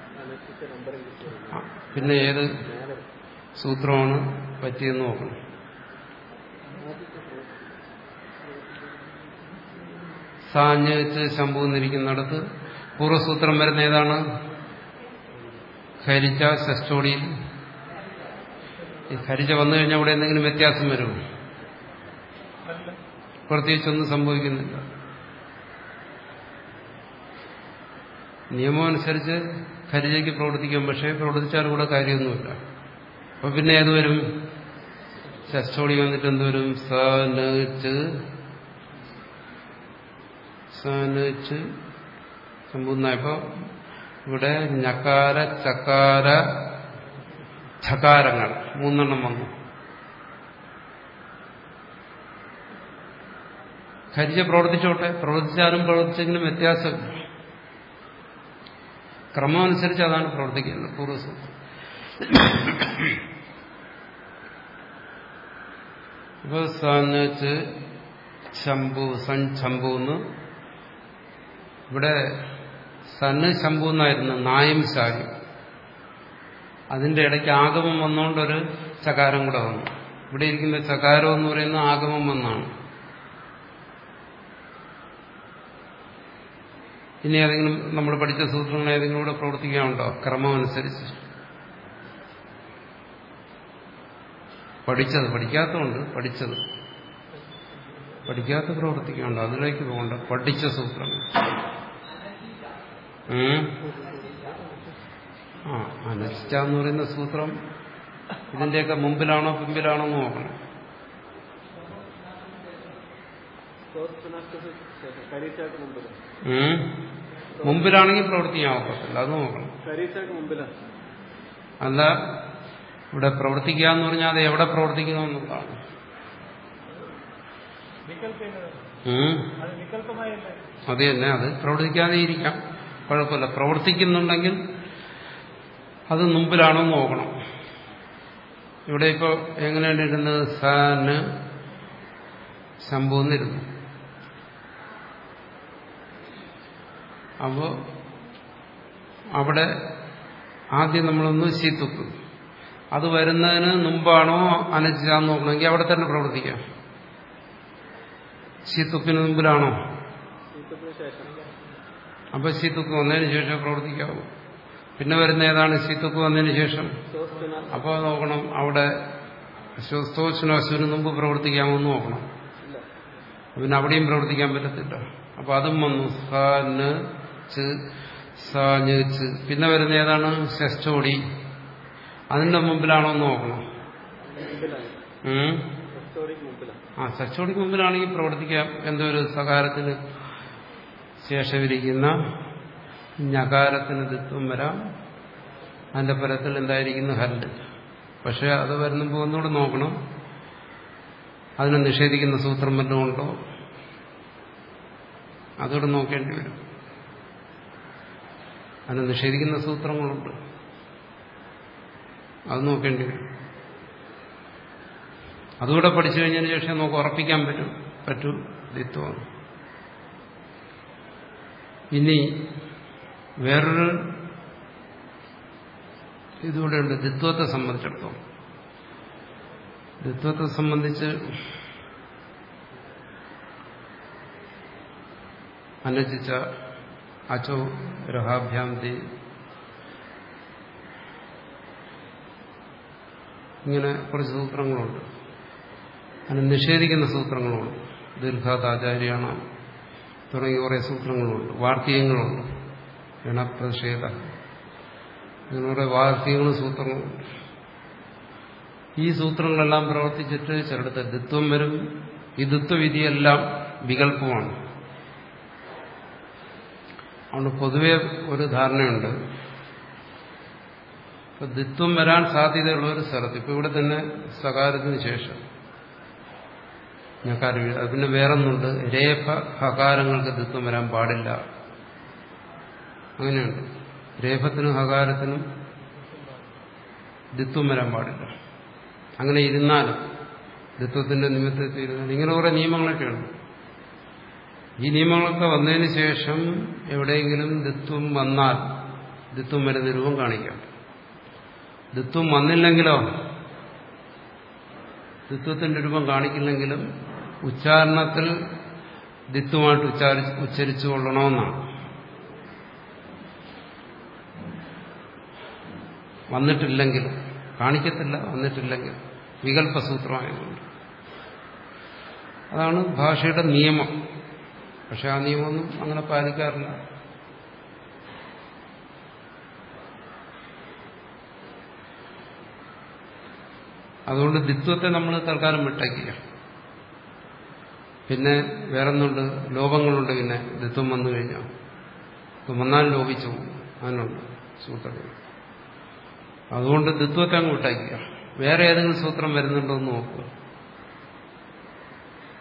ആ, പിന്നെ ഏത് സൂത്രമാണ് പറ്റിയെന്ന് നോക്കണം സാഞ്ഞ് വെച്ച് ശംഭു എന്നിരിക്കുന്നിടത്ത് പൂർവ്വസൂത്രം വരുന്ന ഏതാണ് ഖരിച്ച ഷസ്റ്റോടിയിൽ ഈ ഖരിച്ച വന്നു കഴിഞ്ഞാൽ അവിടെ എന്തെങ്കിലും വ്യത്യാസം വരുമോ പ്രത്യേകിച്ചൊന്നും സംഭവിക്കുന്നില്ല നിയമം അനുസരിച്ച് ഖരിജയ്ക്ക് പ്രവർത്തിക്കാം പക്ഷേ പ്രവർത്തിച്ചാൽ കൂടെ കാര്യമൊന്നുമില്ല അപ്പൊ പിന്നെ ഏത് വരും ഷസ്റ്റോടി വന്നിട്ട് എന്തുവരും സനച്ച് സനച്ച് സമ്പൂർണ്ണയപ്പോ ഇവിടെ ഞക്കാര ചക്കാര ഛകാരങ്ങൾ മൂന്നെണ്ണം വന്നു ഖരിജ പ്രവർത്തിച്ചോട്ടെ പ്രവർത്തിച്ചാലും പ്രവർത്തിച്ചെങ്കിലും വ്യത്യാസം ക്രമം അനുസരിച്ച് അതാണ് പ്രവർത്തിക്കുന്നത് പൂർവ്വസൂത്രം ഇപ്പൊ സച്ച് ശംഭു സൻ ശംഭു എന്ന് ഇവിടെ സന്ന് ശംഭു എന്നായിരുന്നു നായും ശായും അതിന്റെ ഇടയ്ക്ക് ആഗമം വന്നുകൊണ്ടൊരു ചകാരം കൂടെ വന്നു ഇവിടെ ഇരിക്കുന്ന ചകാരം എന്ന് പറയുന്ന ആഗമം വന്നാണ് ഇനി ഏതെങ്കിലും നമ്മൾ പഠിച്ച സൂത്രങ്ങൾ ഏതെങ്കിലും കൂടെ പ്രവർത്തിക്കാനുണ്ടോ ക്രമം അനുസരിച്ച് പഠിച്ചത് പഠിക്കാത്തതുണ്ട് പഠിച്ചത് പഠിക്കാത്ത പ്രവർത്തിക്കാനുണ്ടോ അതിലേക്ക് പോകണ്ട പഠിച്ച സൂത്രങ്ങൾ ഉം? ആ അനുഷ്ഠ എന്ന് പറയുന്ന സൂത്രം ഇതിന്റെയൊക്കെ മുമ്പിലാണോ പിമ്പിലാണോ എന്ന് നോക്കണം കരീച്ചക്ക് മുമ്പിലാണ് ഉം? മുമ്പിലാണെങ്കിൽ പ്രവർത്തിക്കാൻ ഒക്കത്തില്ല അത് നോക്കണം കരീച്ചക്ക് മുമ്പിലാണ് അല്ല ഇവിടെ പ്രവർത്തിക്കുക എന്ന് പറഞ്ഞാൽ അത് എവിടെ പ്രവർത്തിക്കണമെന്നുള്ളതാണ് വികല്പം ഉം? അത് വികല്പമായല്ലേ അത് തന്നെ അത് പ്രവർത്തിക്കാതെ ഇരിക്കാം കുഴപ്പമില്ല പ്രവർത്തിക്കുന്നുണ്ടെങ്കിൽ അത് മുമ്പിലാണോ എന്ന് നോക്കണം ഇവിടെ ഇപ്പോൾ എങ്ങനെയാണ് ഇരുന്നത് സന് ശംഭൂന്നിരുന്നു അപ്പോ അവിടെ ആദ്യം നമ്മളൊന്ന് ശീത്തുക്കും അത് വരുന്നതിന് മുമ്പാണോ അനച്ചാന്ന് നോക്കണമെങ്കിൽ അവിടെ തന്നെ പ്രവർത്തിക്കാം ശീത്തുക്കിന് മുമ്പിലാണോ ശീതത്തിന് ശേഷം അപ്പൊ ശീത്തുക്ക് വന്നതിന് ശേഷം പ്രവർത്തിക്കാവൂ പിന്നെ വരുന്ന ഏതാണ് ശീത്തുക്ക് വന്നതിന് ശേഷം സ്വസ്തിന അപ്പോൾ നോക്കണം അവിടെ ശ്വസ്തോഷ്ണാശുവിന് മുമ്പ് പ്രവർത്തിക്കാമെന്ന് നോക്കണം ഇല്ല പിന്നെ അവിടെയും പ്രവർത്തിക്കാൻ പറ്റത്തില്ല അപ്പൊ അതും വന്നു സ ന് ച് സ ഞ് ച് പിന്നെ വരുന്ന ഏതാണ് ഷഷ്ടോടി അതിന്റെ മുമ്പിലാണോ എന്ന് നോക്കണം മുമ്പിലാണ് ഉം? ഹിസ്റ്റോറിക് മുമ്പിലാണ് ആ ഷഷ്ടോടിക്ക് മുമ്പിലാണെങ്കിൽ പ്രവർത്തിക്കാം എന്തോ ഒരു സകാരത്തിന് ശേഷമിരിക്കുന്ന ഞകാരത്തിന് ദിത്വം വരാം അതിന്റെ പരത്തിൽ എന്തായിരിക്കുന്നു ഹല്ല് പക്ഷെ അത് വരുമ്പോൾ ഒന്നുകൂടെ നോക്കണം അതിനെ നിഷേധിക്കുന്ന സൂത്രം വല്ലതും ഉണ്ടോ അതോടെ നോക്കേണ്ടി വരും അതിനെ നിഷേധിക്കുന്ന സൂത്രങ്ങളുണ്ട് അത് നോക്കേണ്ടി വരും അതുകൂടെ പഠിച്ചു കഴിഞ്ഞതിന് ശേഷം നമുക്ക് ഉറപ്പിക്കാൻ പറ്റും പറ്റൂ ദിത്വം ഇനി വേറൊരു ഇതുകൂടെ ഉണ്ട് ദിത്വത്തെ സംബന്ധിച്ചിടത്തോളം ദിത്വത്തെ സംബന്ധിച്ച് അനുജിച്ച അച്ചോ രഹാഭ്യാന്തി ഇങ്ങനെ കുറച്ച് സൂത്രങ്ങളുണ്ട് അതിനെ നിഷേധിക്കുന്ന സൂത്രങ്ങളുണ്ട് ദീർഘാതാചാര്യാണ് തുടങ്ങിയ കുറേ സൂത്രങ്ങളുണ്ട് വാർത്തീയങ്ങളുണ്ട് ഗണപ്രതിഷേധ അങ്ങനെ കുറേ വാർത്തീയങ്ങളും സൂത്രങ്ങളുണ്ട് ഈ സൂത്രങ്ങളെല്ലാം പ്രവർത്തിച്ചിട്ട് ചിലടത്ത് ദിത്വം വരും ഈ ദിത്വവിധിയെല്ലാം വികല്പമാണ് അതുകൊണ്ട് പൊതുവെ ഒരു ധാരണയുണ്ട് ഇപ്പൊ ദിത്വം വരാൻ സാധ്യതയുള്ള ഒരു സ്ഥലത്ത് ഇപ്പൊ ഇവിടെ തന്നെ സകാരത്തിന് ശേഷം ഞക്കാരം വീഴും. അത് പിന്നെ വേറൊന്നുണ്ട് രേഫ ഹകാരങ്ങൾക്ക് ദിത്വം വരാൻ പാടില്ല അങ്ങനെയുണ്ട് രേഫത്തിനും ഹകാരത്തിനും ദിത്വം വരാൻ പാടില്ല അങ്ങനെ ഇരുന്നാലും ദിത്വത്തിന്റെ നിമിത്തത്തിൽ ഇരുന്നാൽ ഇങ്ങനെ കുറെ നിയമങ്ങളൊക്കെ ഉണ്ട് ഈ നിയമങ്ങളൊക്കെ വന്നതിന് ശേഷം എവിടെയെങ്കിലും ദിത്വം വന്നാൽ ദിത്വം വരുന്ന രൂപം കാണിക്കാം ദിത്വം വന്നില്ലെങ്കിലോ ദിത്വത്തിന്റെ രൂപം കാണിക്കില്ലെങ്കിലും ഉച്ചാരണത്തിൽ ദിത്വമായിട്ട് ഉച്ചാരി ഉച്ചരിച്ചു കൊള്ളണമെന്നാണ് വന്നിട്ടില്ലെങ്കിൽ കാണിക്കത്തില്ല വന്നിട്ടില്ലെങ്കിൽ വികല്പസൂത്രമായതുകൊണ്ട് അതാണ് ഭാഷയുടെ നിയമം പക്ഷെ ആ നിയമമൊന്നും അങ്ങനെ പാലിക്കാറില്ല അതുകൊണ്ട് ദിത്വത്തെ നമ്മൾ തൽക്കാലം വിട്ടേക്കുക പിന്നെ വേറൊന്നുണ്ട് ലോപങ്ങളുണ്ട് പിന്നെ ദിത്വം വന്നു കഴിഞ്ഞാൽ ഇപ്പം വന്നാൽ ലോപിച്ചു പോകും. അതിനുണ്ട് സൂത്രങ്ങൾ അതുകൊണ്ട് ദിത്വത്തെ അങ്ങ് വിട്ടേക്കുക വേറെ ഏതെങ്കിലും സൂത്രം വരുന്നുണ്ടോ എന്ന് നോക്കുക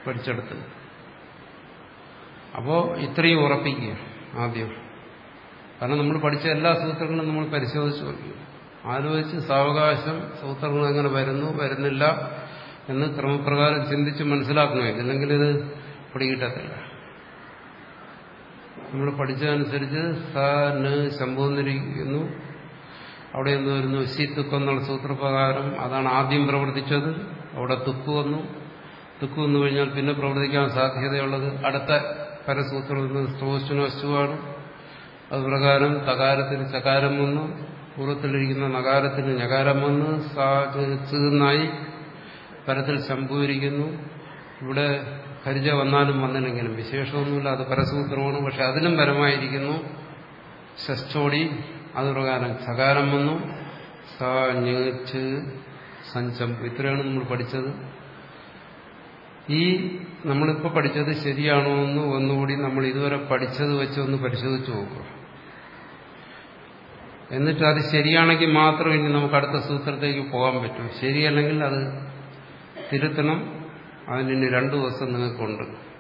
പഠിച്ചെടുത്ത് അപ്പോ ഇത്രയും ഉറപ്പിക്കുക ആദ്യം കാരണം നമ്മൾ പഠിച്ച എല്ലാ സൂത്രങ്ങളും നമ്മൾ പരിശോധിച്ചു നോക്കി ആലോചിച്ച് സാവകാശം സൂത്രങ്ങൾ എങ്ങനെ വരുന്നു വരുന്നില്ല എന്ന് ക്രമപ്രകാരം ചിന്തിച്ച് മനസ്സിലാക്കണമേ ഇല്ലെങ്കിൽ ഇത് പിടികിട്ടത്തില്ല നമ്മൾ പഠിച്ചതനുസരിച്ച് സ ന് ശംഭൂന്നിരിക്കുന്നു അവിടെ എന്ത് വരുന്നു ശി തുക്ക് എന്നുള്ള സൂത്രപ്രകാരം അതാണ് ആദ്യം പ്രവർത്തിച്ചത് അവിടെ തുക്ക് വന്നു തുക്ക് വന്നു കഴിഞ്ഞാൽ പിന്നെ പ്രവർത്തിക്കാൻ സാധ്യതയുള്ളത് അടുത്ത പരസൂത്രം സ്തോഷനോസ്തുവാണ് അതുപ്രകാരം തകാരത്തിന് ചകാരം വന്നു പൂർവ്വത്തിലിരിക്കുന്ന നകാരത്തിന് ഞകാരം വന്ന് സാന്നായി പരത്തിൽ ശംഭൂരിക്കുന്നു ഇവിടെ ഹരിജ വന്നാലും വന്നില്ലെങ്കിലും വിശേഷമൊന്നുമില്ല അത് പരസൂത്രമാണ് പക്ഷെ അതിലും പരമായിരിക്കുന്നു ഷസ്റ്റോടി അതുപ്രകാരം ചകാരം വന്നു സ ഞ് സഞ്ചമ്പ് ഇത്രയാണ് നമ്മൾ പഠിച്ചത് ഈ നമ്മളിപ്പോൾ പഠിച്ചത് ശരിയാണോ എന്ന് ഒന്നുകൂടി നമ്മൾ ഇതുവരെ പഠിച്ചത് വെച്ച് ഒന്ന് പരിശോധിച്ച് നോക്കുക എന്നിട്ട് അത് ശരിയാണെങ്കിൽ മാത്രം ഇനി നമുക്ക് അടുത്ത സൂത്രത്തേക്ക് പോകാൻ പറ്റും ശരിയല്ലെങ്കിൽ അത് തിരുത്തണം അതിന് ഇനി രണ്ടു ദിവസം നിങ്ങൾക്കുണ്ട്